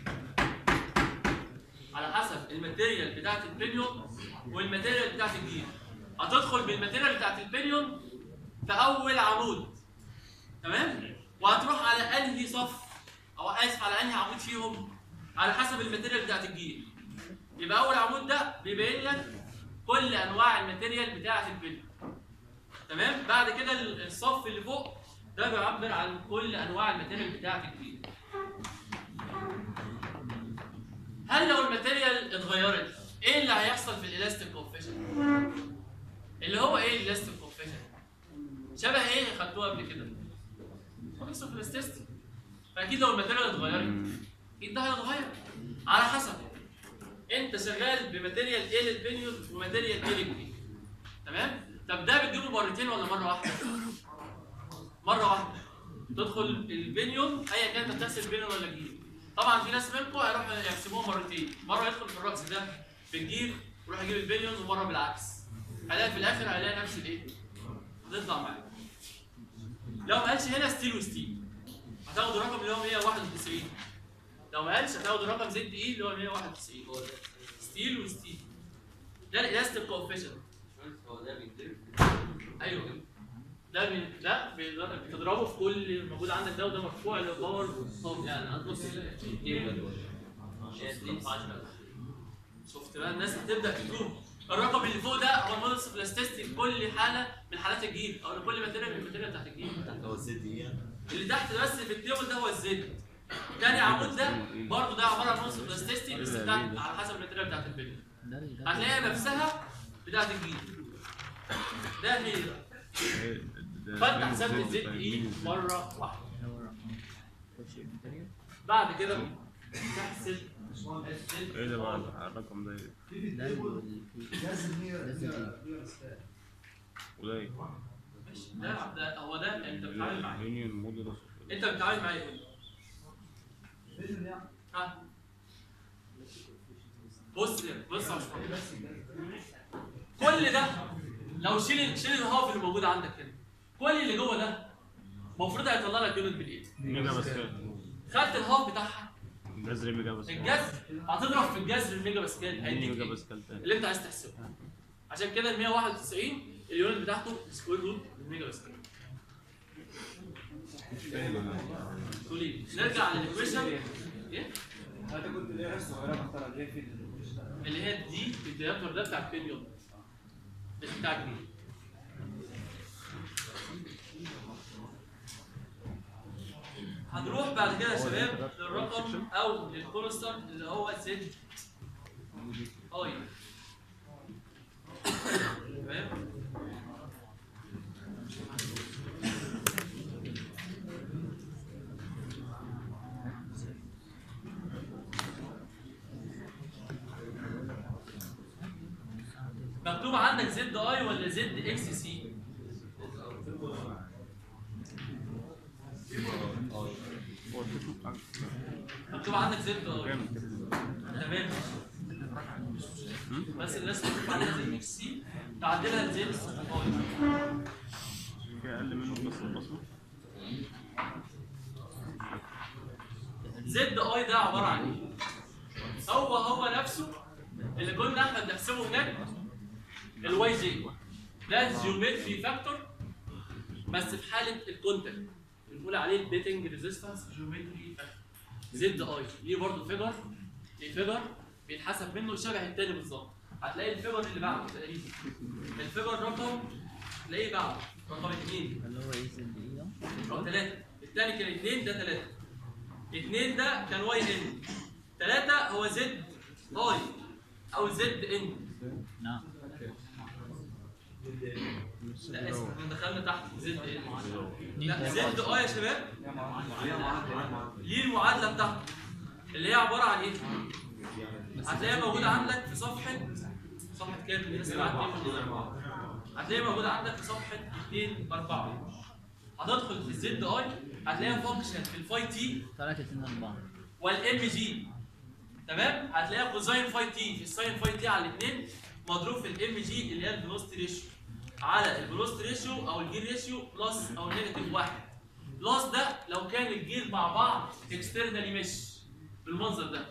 على حسب الماتيريال بتاعه البنيون والماتيريال بتاعه الجير هتدخل بالماتيريال بتاعه البنيون في اول عمود تمام وهتروح على انهي صف او اسف على انهي عمود فيهم على حسب الماتيريال بتاعت الجيل يبقى اول عمود ده بيبين لك كل انواع الماتيريال بتاعت البنيون تمام بعد كده الصف اللي فوق ده بيعبر عن كل انواع الماتيريال بتاعت الجيل هل لو الماتيريال اتغيرت ايه اللي هيحصل في الالاستيك كوفيشن اللي هو ايه الالاستيك كوفيشن شبه ايه خدتوها قبل كده كويس في الاستيستي فاكيد لو الماتيريال اتغيرت اكيد ده هيتغير على حسب انت شغال بماتيريال ايه للبنيون وماتيريال ايه للجيل تمام طب ده بتجيبه مرتين ولا مره واحده مره واحده تدخل البنيون ايا كان انت بتحسب بنيون ولا جيل طبعا في ناس منكم هيروحوا يحسبوها مرتين مره يدخل في الرقص ده بالجيل ويروح يجيب البنيون ومره بالعكس هلاقي في الاخر هلاقي نفس الايه هتطلع معاك لو ما قالش هنا ستيل وستيل هتاخد الرقم اللي هو 191 لو ما قالش هتاخد الرقم زد اي اللي هو 191 ستيل وستيل ده الالاستيك كوفيشنت هو ده بيتضرب ايوه ده من ده بيضرب- بتضربه في كل موجود عندك ده وده مرفوع للباور يعني هتبص شفت بقى الناس بتبدا تتوب الرقم اللي فوق ده هو المودلز بلاستيستي لكل حاله من حالات الجيل او لكل ماتيريال من الماتيريال بتاعت الجيل هو الزد ايه يعني؟ اللي تحت بس في التيبل ده هو الزد تاني عمود ده برضه ده عباره عن نص بلاستيستي بس بتاعت على حسب الماتيريال بتاعت البني ده ال- ده هتلاقيها نفسها بتاعت الجيل ده هي إيه، فانت حسبت الزد اي مره واحده بعد كده تحسب الزد ايه ده بقى الرقم ده ايه؟ ده ال- وده ايه؟ ده ده هو ده انت بتتعامل معاه يونيون مودولوس انت بتتعامل معاه ايه؟ ها بص بص يا باشمهندس كل ده لو شيل شيل الهاف اللي موجود عندك هنا كل اللي جوه ده المفروض هيطلع لك يونت بالايد ميجا باسكال خدت الهاف بتاعها جذر ميجا باسكال الجذر هتضرب في الجذر الميجا باسكال ميني هيديك ميجا ايه؟ باسكال تاني اللي انت عايز تحسبه عشان كده ال 191 اليونت بتاعته سكوير روت الميجا باسكال تقول ايه؟ نرجع للايكويشن ايه؟ هتاخد اللي هي الصغيره بختارها اللي هي في ال- اللي هي دي الديامتر ده بتاع البين يونت مش بتاع الجنيه هنروح بعد كده يا شباب للرقم او للكونستانت اللي هو زد اي تمام مكتوب عندك زد اي ولا زد اكس سي هو الفكرة بتاعك مكتوب عندك زد اي كام كده؟ تمام بس الناس مكتوب عندها زد اكس سي تعدلها لزد اي في اقل منه بس البصمه زد اي ده عباره عن ايه؟ هو هو نفسه اللي كنا احنا بنحسبه هناك الواي جي ده جيومتري فاكتور بس في حاله الكونتاكت بنقول عليه البيتنج ريزيستنس جيومتري فاكتور زد اي ليه برضه فيجر ليه فيجر بيتحسب منه شبه التاني بالظبط هتلاقي الفيجر اللي بعده تقريبا الفيجر رقم تلاقيه بعده رقم اثنين اللي هو ايه زد ايه ده؟ رقم ثلاثة الثاني كان اثنين ده ثلاثة اثنين ده كان واي ان ثلاثة هو زد اي او زد ان نعم لا اسف احنا دخلنا تحت زد ان لا زد اي يا شباب ليه المعادلة بتاعته اللي هي عبارة عن ايه؟ هتلاقيها موجودة عندك في صفحة صفحة كام؟ الناس اللي قاعدة تفهم. هتلاقيها موجودة عندك في صفحة 2 4 هتدخل في الزد اي هتلاقيها فانكشن في الفاي تي ثلاثة اتنين أربعة والام جي تمام هتلاقيها كوزاين فاي تي في الساين فاي تي على الاثنين مضروب في الام جي اللي هي الفيلوسيتي ريشيو على الفيلوسيتي ريشيو او الجير ريشيو بلس او نيجاتيف واحد بلس ده لو كان الجير مع بعض اكسترنالي مش بالمنظر ده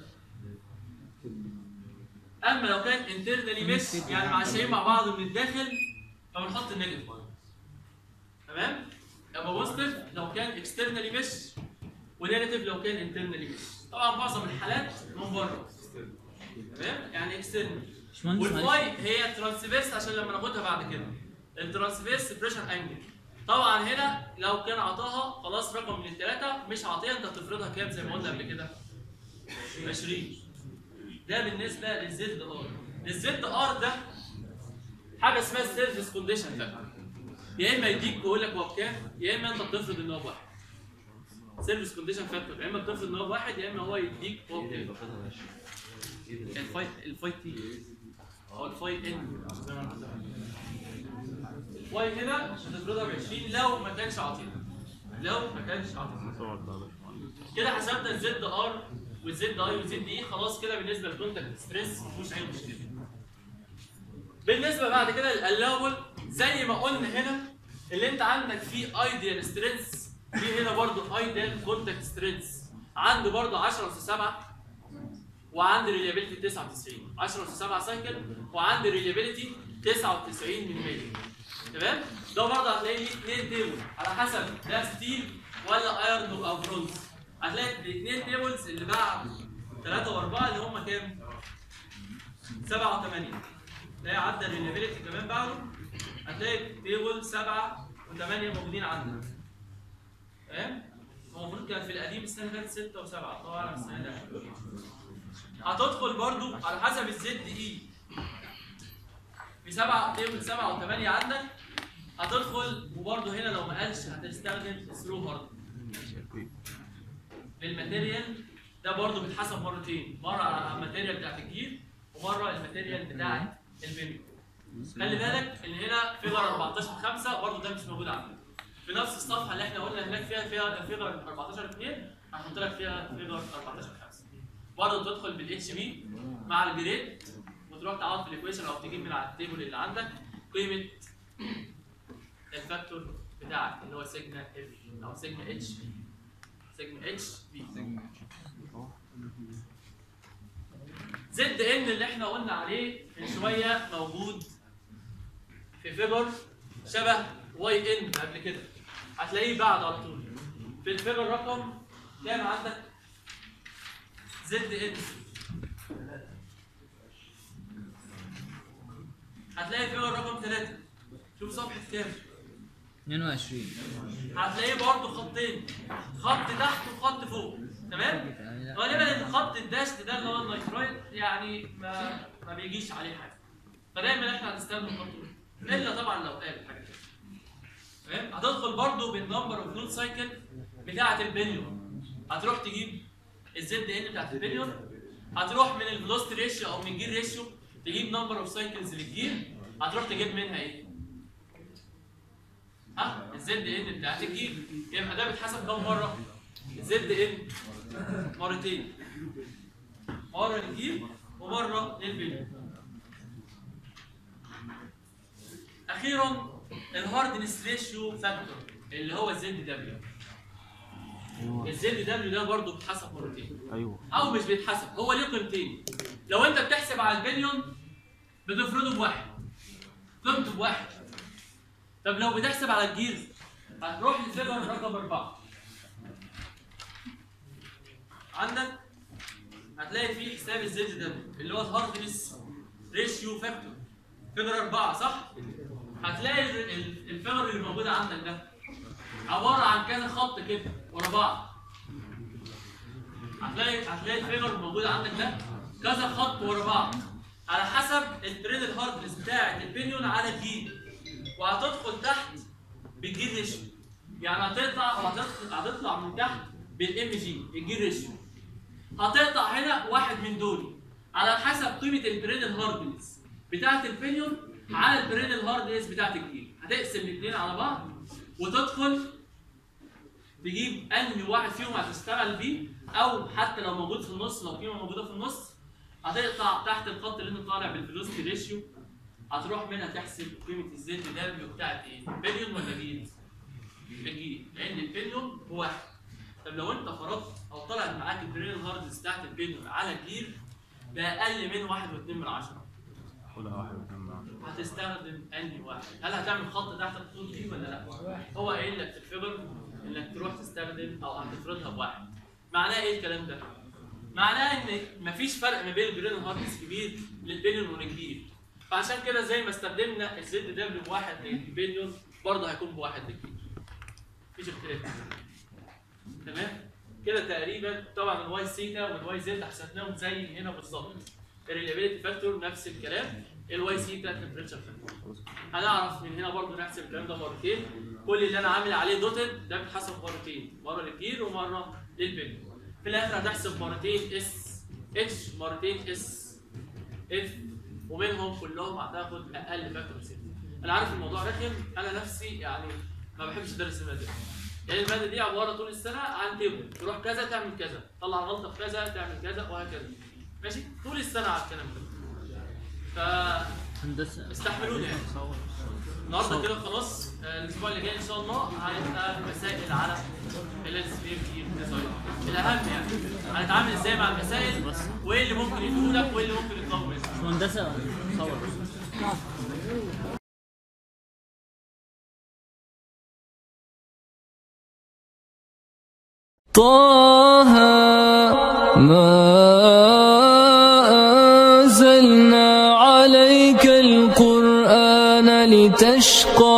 اما لو كان انترنالي مش يعني معشقين مع بعض من الداخل فبنحط النيجاتيف تمام يبقى بوزيتيف لو كان اكسترنالي مش ونيجاتيف لو كان انترنالي مش طبعا معظم الحالات من بره تمام يعني اكسترنال باشمهندس والفاي معلش هي ترانسفيرس عشان لما ناخدها بعد كده الترانسفيرس بريشر انجل طبعا هنا لو كان عطاها خلاص رقم من الثلاثه مش عاطيها انت هتفرضها كام زي ما قلنا قبل كده 20 ده بالنسبه للزد ار الزد ار ده حاجه اسمها السيرفيس كونديشن فاكتور يا اما يديك يقول لك هو بكام يا اما انت بتفرض ان هو بواحد سيرفيس كونديشن فاكتور يا اما بتفرض ان هو بواحد يا اما هو يديك هو بكام الفاي الفاي تي او الفاي ان زي ما انت الفاي هنا هتفرضها ب 20 لو ما كانش عاطيها لو ما كانش عاطيها صور ده يا باشمهندس كده حسبنا الزد ار والزد اي والزد اي خلاص كده بالنسبه للكونتاكت ستريس مفيهوش اي مشكله بالنسبه بعد كده للالاول زي ما قلنا هنا اللي انت عندك فيه ايديال سترينث في هنا برضو ايديال كونتاكت سترينث عنده برضو 10 اس 7 وعندي ريليابيلتي 99 10 اس 7 سايكل وعندي ريليابيلتي 99 من 100 تمام ده برضه هتلاقي ليه اثنين تيبل على حسب ده ستيل ولا ايرون او برونز هتلاقي الاثنين تيبلز اللي بعد 3 و4 اللي هم كام؟ 7 و8 تلاقي عدى الريليابيلتي كمان بعده هتلاقي تيبل 7 و8 موجودين عندك تمام؟ هو المفروض كان في القديم السنه اللي فاتت 6 و7 الله اعلم السنه دي هتدخل برضو على حسب الزد اي في 7 تيبل 7 و8 عندك هتدخل وبرده هنا لو ما قالش هتستخدم ثرو هارد الماتيريال ده برضه بيتحسب مرتين مره على الماتيريال بتاعت الجيل ومره الماتيريال بتاعت البنك خلي بالك ان هنا فيجر 14 5 برضه ده مش موجود عندك في نفس الصفحه اللي احنا قلنا هناك فيها فيها فيجر 14 2 هنحط لك فيها فيجر 14 5 برضه تدخل بالاتش بي مع الجريد وتروح تعوض في الايكويشن او تجيب من على التيبل اللي عندك قيمه الفاكتور بتاعك اللي هو سيجما اف او سيجما اتش بي سيجما اتش بي زد ان اللي احنا قلنا عليه من شويه موجود في فيجر شبه واي ان قبل كده هتلاقيه بعد على طول في الفيجر رقم كام عندك زد ان هتلاقي فيجر رقم 3 شوف صفحه كام 22 هتلاقيه برضه خطين خط تحت وخط فوق تمام غالبا الخط الداشت ده اللي هو النيترايت يعني ما ما بيجيش عليه حاجه فدايما احنا هنستخدم الخط ده الا طبعا لو قال حاجه كده تمام هتدخل برضه بالنمبر اوف فلوت سايكل بتاعه البليون هتروح تجيب الزد ان بتاعت البليون هتروح من الفلوست ريشيو او من الجير ريشيو تجيب نمبر اوف سايكلز للجير هتروح تجيب منها ايه؟ ها الزد ان بتاعت الجيل يبقى ده بيتحسب كام مره؟ الزد ان مرتين مره للجيل ومره للبني اخيرا الهاردنس ريشيو فاكتور اللي هو الزد دبليو الزد دبليو ده برضه بيتحسب مرتين ايوه او مش بيتحسب هو ليه قيمتين لو انت بتحسب على البليون بتفرضه بواحد قيمته بواحد طب لو بتحسب على الجير هتروح للفيجر رقم أربعة عندك هتلاقي فيه حساب الزد ده اللي هو الهاردنس ريشيو فاكتور فيجر أربعة صح؟ هتلاقي ال- ال- الفيجر اللي موجود عندك ده عبارة عن كذا خط كده ورا بعض هتلاقي هتلاقي الفيجر الموجود عندك ده كذا خط ورا بعض على حسب التريد الهاردنس بتاع البنيون على الجيل وهتدخل تحت بالجير ريشيو يعني هتقطع وهتدخل هتطلع من تحت بالام جي الجير ريشيو هتقطع هنا واحد من دول على حسب قيمه البرين هاردنس بتاعه البنيون على البرين هاردنس بتاعه الجيل هتقسم الاثنين على بعض وتدخل تجيب انهي واحد فيهم هتشتغل بيه او حتى لو موجود في النص لو قيمه موجوده في النص هتقطع تحت الخط اللي انت طالع بالفيلوسيتي ريشيو هتروح منها تحسب قيمه الزد دبليو بتاعت ايه؟ بليون ولا جيل؟ الجيل لان البليون بواحد طب لو انت فرضت او طلعت معاك البرين هاردنس بتاعت البليون على الجيل باقل من واحد واتنين من عشرة خدها واحد واثنين من عشرة. هتستخدم انهي واحد؟ هل هتعمل خط تحت الخطوط دي ولا لا؟ هو قايل لك في الفيجر انك تروح تستخدم او هتفرضها بواحد. معناه ايه الكلام ده؟ معناه ان مفيش فرق ما بين البرين هاردنس كبير للبليون والجيل. فعشان كده زي ما استخدمنا الزد دبليو بواحد للبليون برضه هيكون بواحد للجيل. مفيش اختلاف. تمام؟ كده تقريبا طبعا الواي سيتا والواي زد حسبناهم زي هنا بالظبط. الريلابيلتي فاكتور نفس الكلام الواي سيتا تمبريتشر فاكتور هنعرف من هنا برضو نحسب الكلام ده مرتين كل اللي انا عامل عليه دوتد ده بيتحسب مرتين مره للجير ومره للبن في الاخر هتحسب مرتين اس اتش مرتين اس اف ومنهم كلهم هتاخد اقل فاكتور سيتا انا عارف الموضوع رخم انا نفسي يعني ما بحبش ادرس الماده يعني الماده دي عباره طول السنه عن تيبل تروح كذا تعمل كذا طلع غلطه في كذا تعمل كذا وهكذا ماشي طول السنه على الكلام ده هندسه فاستحملوني يعني النهارده كده خلاص آه، الاسبوع اللي جاي ان شاء الله هنبقى مسائل على الاسفير دي ديزاين الاهم يعني هنتعامل ازاي مع المسائل وايه اللي ممكن يفيدك وايه اللي ممكن يطلبوا منك هندسه صور طه ما أنزلنا عليك القرآن لتشقى